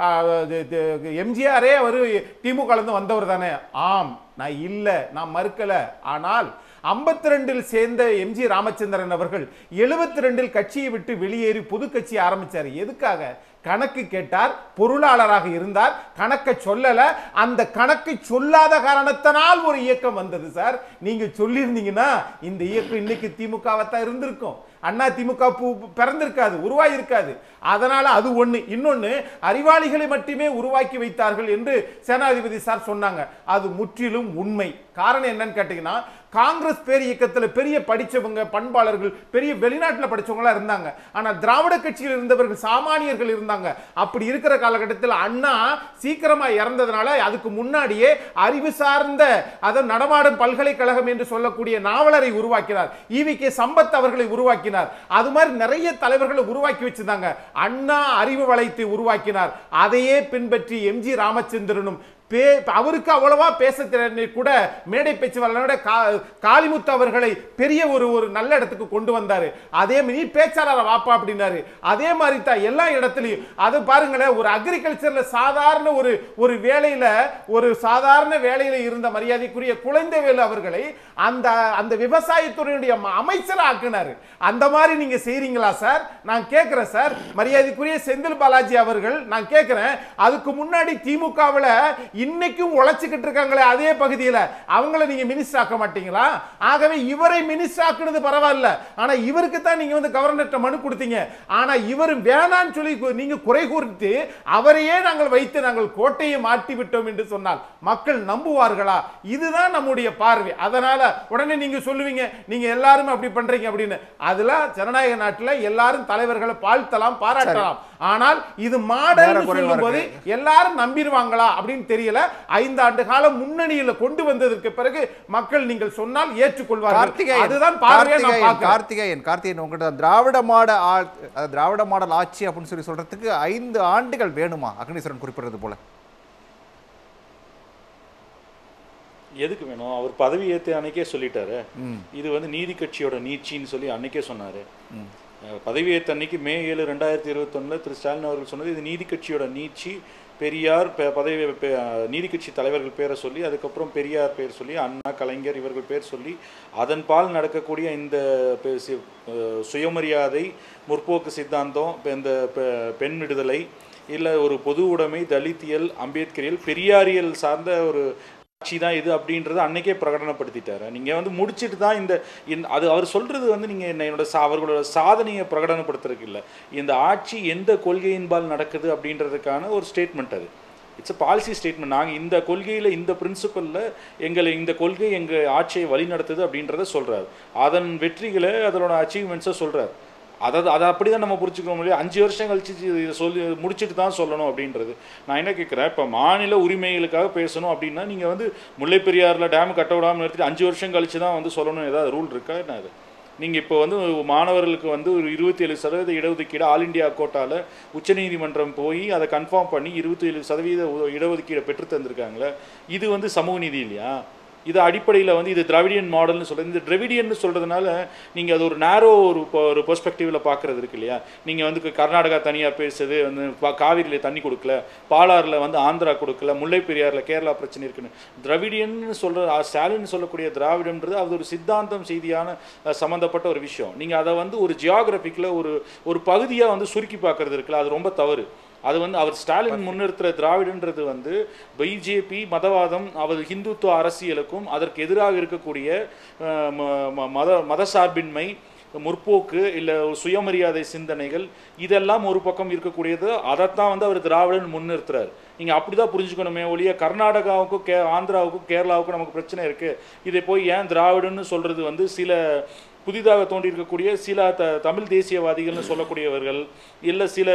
எம்ஜிஆரே அவர் திமுக இருந்து வந்தவர் தானே ஆம் நான் இல்ல நான் மறுக்கல ஆனால் 52 ரெண்டில் சேர்ந்த எம்ஜி ராமச்சந்திரன் அவர்கள் 72 ரெண்டில் கட்சியை விட்டு வெளியேறி பொது கட்சி ஆரம்பிச்சார் எதுக்காக கணக்கு கேட்டார் பொருளாளராக இருந்தார் கணக்கை சொல்லல அந்த கணக்கை சொல்லாத காரணத்தினால் ஒரு இயக்கம் வந்தது சார் நீங்க சொல்லியிருந்தீங்கன்னா இந்த இயக்கம் இன்னைக்கு திமுகவை தான் இருந்திருக்கும் அண்ணா திமுக பூ பிறந்திருக்காது உருவாகி இருக்காது அதனால அது ஒண்ணு இன்னொன்னு அறிவாளிகளை மட்டுமே உருவாக்கி வைத்தார்கள் என்று சேனாதிபதி சார் சொன்னாங்க அது முற்றிலும் உண்மை காரணம் என்னன்னு கேட்டீங்கன்னா காங்கிரஸ் பேர் இயக்கத்தில் பெரிய படிச்சவங்க பண்பாளர்கள் பெரிய வெளிநாட்டில் படிச்சவங்களா இருந்தாங்க ஆனா திராவிட கட்சியில் இருந்தவர்கள் சாமானியர்கள் இருந்தாங்க அப்படி இருக்கிற காலகட்டத்தில் அண்ணா சீக்கிரமா இறந்ததுனால அதுக்கு முன்னாடியே அறிவு சார்ந்த அதை நடமாடும் பல்கலைக்கழகம் என்று சொல்லக்கூடிய நாவலரை உருவாக்கினார் ஈவி கே சம்பத் அவர்களை உருவாக்கினார் அது மாதிரி நிறைய தலைவர்களை உருவாக்கி வச்சிருந்தாங்க அண்ணா அறிவு வளையத்தை உருவாக்கினார் அதையே பின்பற்றி எம்ஜி ராமச்சந்திரனும் பே அவருக்கு அவ்வளவா பேச தெரியல கூட மேடை பேச்சு வரலோட காளிமுத்து அவர்களை பெரிய ஒரு ஒரு நல்ல இடத்துக்கு கொண்டு வந்தாரு அதே மாதிரி நீ பேச்சாளர் வாப்பா அப்படின்னாரு அதே மாதிரி தான் எல்லா இடத்துலையும் அது பாருங்களேன் ஒரு அக்ரிகல்ச்சர்ல சாதாரண ஒரு ஒரு வேலையில ஒரு சாதாரண வேலையில இருந்த மரியாதைக்குரிய குழந்தைவேலு அவர்களை அந்த அந்த விவசாயத்துறையுடைய ம- அமைச்சரா ஆக்குனாரு அந்த மாதிரி நீங்க செய்றீங்களா சார் நான் கேட்கிறேன் சார் மரியாதைக்குரிய செந்தில் பாலாஜி அவர்கள் நான் கேட்கிறேன் அதுக்கு முன்னாடி திமுகவுல இன்னைக்கும் உழைச்சிக்கிட்டு இருக்காங்களே அதே பகுதியில் அவங்கள நீங்க மினிஸ்டர் ஆக்க மாட்டீங்களா ஆகவே இவரை மினிஸ்டர் ஆக்குனது பரவாயில்ல ஆனா இவருக்கு தான் நீங்க வந்து கவர்னர்ட்ட மனு கொடுத்தீங்க ஆனா இவர் வேணான்னு சொல்லி கு- நீங்க குறை கூறிட்டு அவரையே நாங்கள் வைத்து நாங்கள் கோட்டையை மாட்டி விட்டோம் என்று சொன்னால் மக்கள் நம்புவார்களா இதுதான் நம்முடைய பார்வை அதனால உடனே நீங்க சொல்லுவீங்க நீங்க எல்லாரும் அப்படி பண்றீங்க அப்படின்னு அதெல்லாம் ஜனநாயக நாட்டுல எல்லாரும் தலைவர்களை வாழ்த்தலாம் பாராட்டலாம் ஆனால் இது மாடல் நேரம் குறைவா சொல்லும் போது எல்லாரும் நம்பிடுவாங்களா அப்படின்னு தெரியல ஐந்து ஆண்டு காலம் முன்னணியில கொண்டு வந்ததற்கு பிறகு மக்கள் நீங்கள் சொன்னால் ஏற்றுக்கொள்வார்கள் கார்த்திகேயன் அதுதான் பார்வையா நான் கார்த்திகேயன் பார்க்கிறேன் கார்த்திகேயன் கார்த்திகேயன் உங்ககிட்ட திராவிட மாட ஆ- அஹ், திராவிட மாடல் ஆட்சி அப்படின்னு சொல்லி சொல்றதுக்கு ஐந்து ஆண்டுகள் வேணுமா அக்னீஸ்வரன் குறிப்பிடுறது போல எதுக்கு வேணும் அவர் பதவி ஏற்று அன்னைக்கே சொல்லிட்டாரு இது வந்து நீதி கட்சியோட நீட்சின்னு சொல்லி அன்னைக்கே சொன்னாரு அஹ் பதவி ஏற்ற அன்னைக்கு மே ஏழு ரெண்டாயிரத்தி இருபத்தொன்னுல திரு ஸ்டாலின் அவர்கள் சொன்னது இது நீதி கட்சியோட நீட்சி பெரியார் பெ- பதவி பெ- நீதி கட்சி தலைவர்கள் பேரை சொல்லி அதுக்கப்புறம் பெரியார் பேர் சொல்லி அண்ணா கலைஞர் இவர்கள் பேர் சொல்லி அதன் பால் நடக்கக்கூடிய இந்த பெ- சி- அஹ் சுயமரியாதை முற்போக்கு சித்தாந்தம் இப்ப இந்த பெ- பெண் விடுதலை இல்லை ஒரு பொது உடைமை தலித்தியல் அம்பேத்கரியல் பெரியாரியல் சார்ந்த ஒரு ஆட்சி தான் இது அப்படின்றத அன்னைக்கே பிரகடனப்படுத்திட்டாரு நீங்க வந்து முடிச்சிட்டு தான் இந்த இந்த- அது அவர் சொல்றது வந்து நீங்க என்ன- என்னோட சா- அவர்களோட சாதனையை பிரகடனப்படுத்துறதுக்கு இல்லை இந்த ஆட்சி எந்த கொள்கையின்பால் நடக்குது அப்படின்றதுக்கான ஒரு ஸ்டேட்மெண்ட் அது இட்ஸ் அ பாலிசி ஸ்டேட்மெண்ட் நாங்கள் இந்த கொள்கையில் இந்த பிரின்சிபலில் எங்களை இந்த கொள்கை எங்கள் ஆட்சியை வழி நடத்துது அப்படின்றத சொல்கிறார் அதன் வெற்றிகளை அதனோட அச்சீவ்மெண்ட்ஸை சொல்கிறார் அதாவது அதை அப்படி தான் நம்ம புரிஞ்சுக்கணும் இல்லையா அஞ்சு வருஷம் கழிச்சு இதை சொல்லி முடிச்சுட்டு தான் சொல்லணும் அப்படின்றது நான் என்ன கேட்குறேன் இப்போ மாநில உரிமைகளுக்காக பேசணும் அப்படின்னா நீங்கள் வந்து முல்லை பெரியாறில் டேம் கட்ட விடாமல் நிறுத்திட்டு அஞ்சு வருஷம் கழிச்சு தான் வந்து சொல்லணும் ஏதாவது ரூல் இருக்கா என்ன அது நீங்கள் இப்போ வந்து மாணவர்களுக்கு வந்து ஒரு இருபத்தி ஏழு சதவீத இடஒதுக்கீடு ஆல் இந்தியா கோட்டாவில் உச்சநீதிமன்றம் போய் அதை கன்ஃபார்ம் பண்ணி இருபத்தி ஏழு சதவீத உ- இடஒதுக்கீடை பெற்று தந்திருக்காங்களே இது வந்து சமூக நீதி இல்லையா இது அடிப்படையில் வந்து இது திராவிடியன் மாடல்னு சொல்கிறது இந்த திராவிடியன் சொல்கிறதுனால நீங்கள் அது ஒரு நேரோ ஒரு இப்போ ஒரு பெர்ஸ்பெக்டிவில் பார்க்குறது இருக்கு இல்லையா நீங்கள் வந்து கர்நாடகா தனியாக பேசுது வந்து பா- காவிரியில் தண்ணி கொடுக்கல பாலாறில் வந்து ஆந்திரா கொடுக்கல முல்லை பெரியாறில் கேரளா பிரச்சனை இருக்குன்னு திராவிடியன் சொல்கிற ஸ்டாலின் சொல்லக்கூடிய திராவிடம்ன்றது அது ஒரு சித்தாந்தம் செய்தியான அஹ், சம்மந்தப்பட்ட ஒரு விஷயம் நீங்கள் அதை வந்து ஒரு ஜியாகிரபிக்கில் ஒரு ஒரு பகுதியாக வந்து சுருக்கி பார்க்கறது இருக்குல்ல அது ரொம்ப தவறு அது வந்து அவர் ஸ்டாலின் முன்னிறுத்துற திராவிடன்றது வந்து பிஜேபி மதவாதம் அவர் ஹிந்துத்துவ அரசியலுக்கும் அதற்கு எதிராக இருக்கக்கூடிய அஹ், ம- ம- மத மதசார்பின்மை முற்போக்கு இல்லை சுயமரியாதை சிந்தனைகள் இதெல்லாம் ஒரு பக்கம் இருக்கக்கூடியது அதைத்தான் வந்து அவர் திராவிடன் முன்னிறுத்துறாரு நீங்கள் அப்படி தான் புரிஞ்சுக்கணுமே ஒழிய கர்நாடகாவுக்கும் கே ஆந்திராவுக்கும் கேரளாவுக்கும் நமக்கு பிரச்சனை இருக்குது இதை போய் ஏன் திராவிடன்னு சொல்கிறது வந்து சில புதிதாக தோன்றியிருக்கக்கூடிய சில த தமிழ் தேசியவாதிகள்னு சொல்லக்கூடியவர்கள் இல்லை சில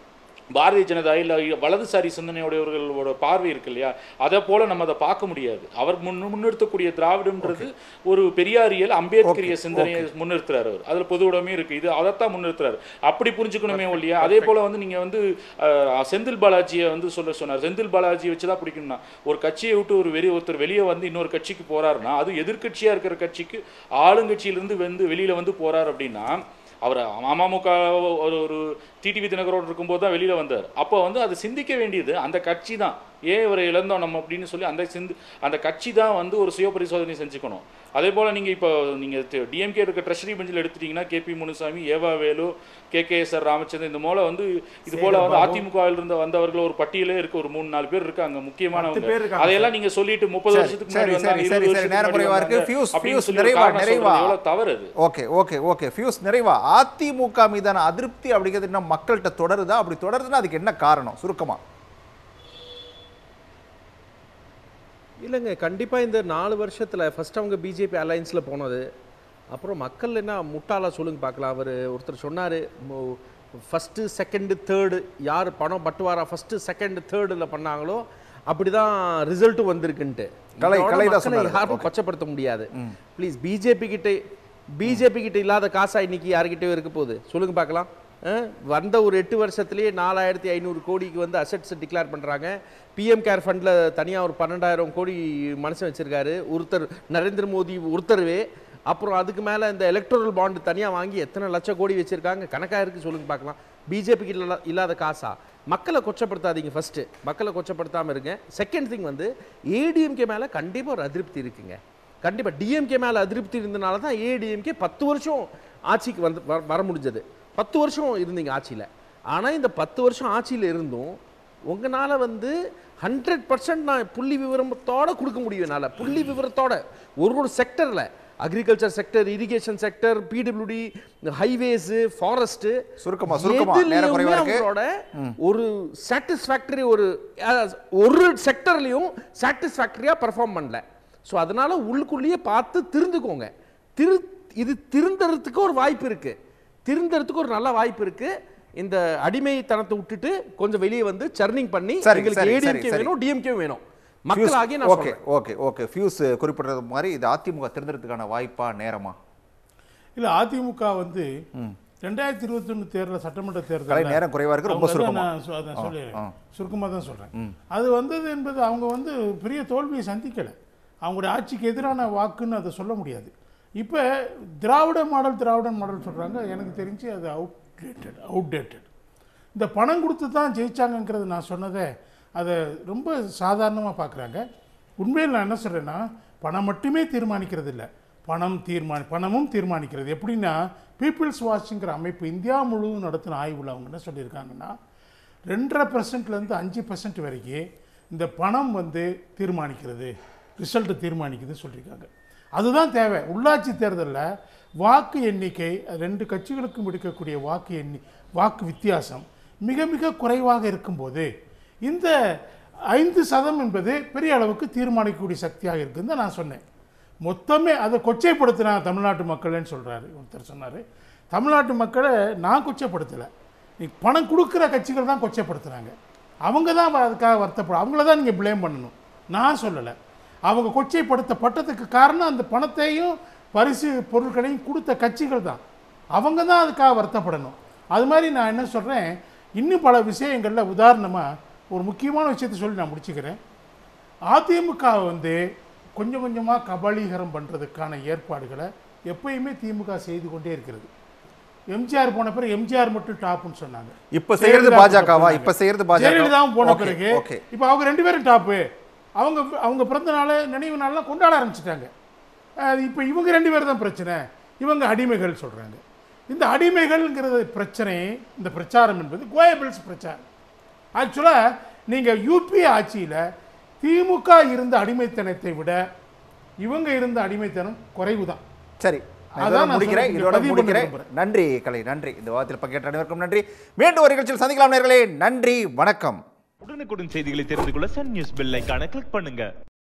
பாரதிய ஜனதா இல்லை வலதுசாரி சிந்தனையுடையவர்களோட பார்வை இருக்கு இல்லையா அதை போல நம்ம அதை பார்க்க முடியாது அவர் முன் முன்னிறுத்தக்கூடிய திராவிடம்ன்றது ஒரு பெரியாரியல் அம்பேத்கரிய சிந்தனையை முன்னிறுத்துறாரு அவர் அதில் பொது உடைமை இருக்கு இது அதைத்தான் முன்னிறுத்துறாரு அப்படி புரிஞ்சுக்கணுமே ஒழியா அதே போல வந்து நீங்க வந்து அஹ், செந்தில் பாலாஜியை வந்து சொல்ல சொன்னார் செந்தில் பாலாஜியை வச்சு தான் பிடிக்கணும்னா ஒரு கட்சியை விட்டு ஒரு வெளியே ஒருத்தர் வெளியே வந்து இன்னொரு கட்சிக்கு போறாருன்னா அது எதிர்க்கட்சியா இருக்கிற கட்சிக்கு ஆளுங்கட்சியிலிருந்து வந்து வெளியில வந்து போறார் அப்படின்னா அவர் அமமுக ஒரு ஒரு டிடிவி தினகரோடு இருக்கும்போது தான் வெளியில் வந்தார் அப்போ வந்து அதை சிந்திக்க வேண்டியது அந்த கட்சி தான் ஏன் இவரை இழந்தோம் நம்ம அப்படின்னு சொல்லி அந்த சிந்து அந்த கட்சி தான் வந்து ஒரு சுய பரிசோதனை செஞ்சுக்கணும் அதே போல் நீங்கள் இப்போ நீங்கள் டிஎம்கே இருக்க ட்ரெஷரி பெஞ்சில் எடுத்துட்டீங்கன்னா கேபி முனுசாமி ஏவா Velu K K S R Ramachandran இந்த போல வந்து இது போல வந்து அதிமுகவில் இருந்து வந்தவர்கள் ஒரு பட்டியலே இருக்கு ஒரு மூணு நாலு பேர் இருக்காங்க பேர் முக்கியமானவங்க இருக்காங்க அதையெல்லாம் நீங்க சொல்லிட்டு முப்பது சரி, வருஷத்துக்கு முன்னாடி சரி, வந்தாங்க சரி, இருபது சரி, வருஷத்துக்கு நேரம் முன்னாடி குறைவா இருக்கு. வந்தாங்க ஃபியூஸ், அப்படின்னு ஃபியூஸ் சொல்லி ஒரு நிறைவா, காரணம் நிறைவா. சொல்றது எவ்வளவு தவறு அது ஓகே ஓகே ஓகே ஃபியூஸ் நிறைவா அதிமுக மீதான அதிருப்தி அப்படிங்கிறது இன்னும் மக்கள்கிட்ட தொடருதா அப்படி தொடருதுன்னா அதுக்கு என்ன காரணம் சுருக்கமா இல்லைங்க கண்டிப்பாக இந்த நாலு வருஷத்தில் ஃபர்ஸ்ட் அவங்க பிஜேபி அலையன்ஸில் போனது அப்புறம் மக்கள் என்ன முட்டாளா சொல்லுங்க பார்க்கலாம் அவர் ஒருத்தர் சொன்னார் ஃபஸ்ட்டு செகண்டு தேர்டு யார் பணம் பட்டுவாரா ஃபஸ்ட்டு செகண்ட் தேர்டில் பண்ணாங்களோ அப்படி தான் ரிசல்ட்டும் வந்திருக்குன்ட்டு கலை- இதோட கலை தான் மக்களை சொன்னாரு. யாரும் கொச்சப்படுத்த முடியாது ப்ளீஸ் பிஜேபி கிட்ட பிஜேபி கிட்ட இல்லாத காசா இன்னைக்கு யாருக்கிட்டயும் இருக்க போகுது சொல்லுங்க பார்க்கலாம் அஹ், வந்த ஒரு எட்டு வருஷத்துலேயே நாலாயிரத்தி ஐநூறு கோடிக்கு வந்து அசெட்ஸ் டிக்ளேர் பண்ணுறாங்க பிஎம் கேர் ஃபண்டில் தனியாக ஒரு பன்னெண்டாயிரம் கோடி மனுஷன் வச்சிருக்காரு ஒருத்தர் நரேந்திர மோடி ஒருத்தருவே அப்புறம் அதுக்கு மேலே இந்த எலக்ட்ரல் பாண்டு தனியாக வாங்கி எத்தனை லட்சம் கோடி வச்சிருக்காங்க கணக்காக இருக்குது சொல்லுங்க பார்க்கலாம் பிஜேபிக்கு இல்லா இல்லாத காசா மக்களை கொச்சப்படுத்தாதீங்க ஃபர்ஸ்ட் மக்களை கொச்சப்படுத்தாமல் இருங்க செகண்ட் திங் வந்து ஏடிஎம்கே மேலே கண்டிப்பாக ஒரு அதிருப்தி இருக்குங்க கண்டிப்பா டிஎம்கே மேல அதிருப்தி இருந்தனால தான் ஏடிஎம்கே பத்து வருஷம் ஆட்சிக்கு வந்து வர- வர முடிஞ்சது பத்து வருஷம் இருந்தீங்க ஆட்சியில ஆனா இந்த பத்து வருஷம் ஆட்சியில இருந்தும் உங்களால வந்து ஹண்ட்ரட் பர்சன்ட் நான் புள்ளி விவரத்தோட கொடுக்க முடியும் என்னால புள்ளி விவரத்தோட ஒரு ஒரு செக்டர்ல agriculture sector irrigation sector PWD highways forest சுருக்கமா, சுருக்கமா, நேரம் குறைவா இருக்கு. அவங்களோட ஒரு சாட்டிஸ்ஃபேக்டரி ஒரு அஹ், ஒரு செக்டர்லையும் சாட்டிஸ்ஃபேக்டரியாக பெர்ஃபார்ம் பண்ணல ஸோ அதனால உள்ளுக்குள்ளேயே பார்த்து திருந்துக்கோங்க திரு இது திருந்தறதுக்கு ஒரு வாய்ப்பு இருக்கு திருந்தறதுக்கு ஒரு நல்ல வாய்ப்பு இருக்கு இந்த அடிமைத்தனத்தை விட்டுட்டு கொஞ்சம் வெளியே வந்து சர்னிங் பண்ணி சரி, எங்களுக்கு சரி, ஏடிஎம்கே சரி. வேணும் டிஎம்கே வேணும் மக்களாகி நான் ஓகே சொல்றேன் ஓகே ஓகே ஃபியூஸ் குறிப்பிடுறது மாதிரி இது அதிமுக திறந்ததுக்கான வாய்ப்பா நேரமா இல்ல அதிமுக வந்து ரெண்டாயிரத்தி இருபத்தி ஒன்று தேர்தல் சட்டமன்ற கலை தேர்தல் நேரம் குறைவா இருக்கு ரொம்ப சுருக்கமா நான் சொல்லிடுறேன் ஆ. சுருக்கமாக தான் சொல்றேன் அது வந்தது என்பது அவங்க வந்து பெரிய தோல்வியை சந்திக்கல அவங்களுடைய ஆட்சிக்கு எதிரான வாக்குன்னு அதை சொல்ல முடியாது இப்போ திராவிட மாடல் திராவிடன் மாடல் சொல்றாங்க எனக்கு தெரிஞ்சு அது அவுடேட்டட் அவுடேட்டட் இந்த பணம் கொடுத்து தான் ஜெயிச்சாங்கங்கிறது நான் சொன்னதை அதை ரொம்ப சாதாரணமாக பார்க்குறாங்க உண்மையில் நான் என்ன சொல்கிறேன்னா பணம் மட்டுமே தீர்மானிக்கிறது இல்லை பணம் தீர்மானி பணமும் தீர்மானிக்கிறது எப்படின்னா பீப்புள்ஸ் வாட்சிங்கிற அமைப்பு இந்தியா முழுவதும் நடத்தின ஆய்வில் அவங்க என்ன சொல்லியிருக்காங்கன்னா ரெண்டரை பர்சன்ட்லேருந்து அஞ்சு பர்சன்ட் வரைக்கும் இந்த பணம் வந்து தீர்மானிக்கிறது ரிசல்ட்டை தீர்மானிக்குதுன்னு சொல்லியிருக்காங்க அதுதான் தேவை உள்ளாட்சி தேர்தலில் வாக்கு எண்ணிக்கை ரெண்டு கட்சிகளுக்கும் எடுக்கக்கூடிய வாக்கு எண்ணி வாக்கு வித்தியாசம் மிக மிக குறைவாக இருக்கும்போது இந்த ஐந்து சதம் என்பது பெரிய அளவுக்கு தீர்மானிக்கக்கூடிய சக்தியாக இருக்குன்னு தான் நான் சொன்னேன் மொத்தமே அதை கொச்சைப்படுத்தினா தமிழ்நாட்டு மக்கள்னு சொல்றாரு ஒருத்தர் சொன்னார் தமிழ்நாட்டு மக்களை நான் கொச்சப்படுத்தலை நீ பணம் கொடுக்குற கட்சிகள் தான் கொச்சப்படுத்துகிறாங்க அவங்க தான் அதுக்காக வருத்தப்படும் அவங்கள தான் நீங்கள் ப்ளேம் பண்ணணும் நான் சொல்லலை அவங்க கொச்சைப்படுத்தப்பட்டதுக்கு காரணம் அந்த பணத்தையும் பரிசு பொருட்களையும் கொடுத்த கட்சிகள் தான் அவங்க தான் அதுக்காக வருத்தப்படணும் அது மாதிரி நான் என்ன சொல்கிறேன் இன்னும் பல விஷயங்களில் உதாரணமாக ஒரு முக்கியமான விஷயத்தை சொல்லி நான் முடிச்சுக்கிறேன் அதிமுக வந்து கொஞ்சம் கொஞ்சமாக கபலீகரம் பண்ணுறதுக்கான ஏற்பாடுகளை எப்பயுமே திமுக செய்து கொண்டே இருக்கிறது எம்ஜிஆர் போன பிறகு எம்ஜிஆர் மட்டும் டாப்னு சொன்னாங்க இப்ப செய்யறது ஜெயலலிதா பாஜகவா சொன்னாங்க. இப்ப செய்யறது பாஜக ஜெயலலிதாவும் போன Okay, பிறகு okay. இப்போ அவங்க ரெண்டு பேரும் டாப்பு அவங்க அவங்க பிறந்த நாள் நினைவு நாள்லாம் கொண்டாட ஆரம்பிச்சிட்டாங்க இப்போ இவங்க ரெண்டு பேரும் தான் பிரச்சனை இவங்க அடிமைகள் சொல்றாங்க இந்த அடிமைகள்ங்கிறது பிரச்சனை இந்த பிரச்சாரம் என்பது கோயபிள்ஸ் பிரச்சாரம் ஆக்சுவலாக நீங்கள் யூபி ஆட்சியில் திமுக இருந்த அடிமைத்தனத்தை விட இவங்க இருந்த அடிமைத்தனம் குறைவு தான் சரி நான் அதான் இதோட நான் முடிக்கிறேன் சொல்ல- இதோட பதிவு பண்ண முடிக்கிறேன் விரும்புறேன். நன்றி கலை நன்றி இந்த வாரத்தில் பங்கேற்ற அனைவருக்கும் நன்றி மீண்டும் ஒரு நிகழ்ச்சியில் சந்திக்கலாம் நேர்களே நன்றி வணக்கம் உடனுக்குடன் செய்திகளை தெரிந்து கொள்ள சன் நியூஸ் பெல் ஐகானை கிளிக் பண்ணுங்க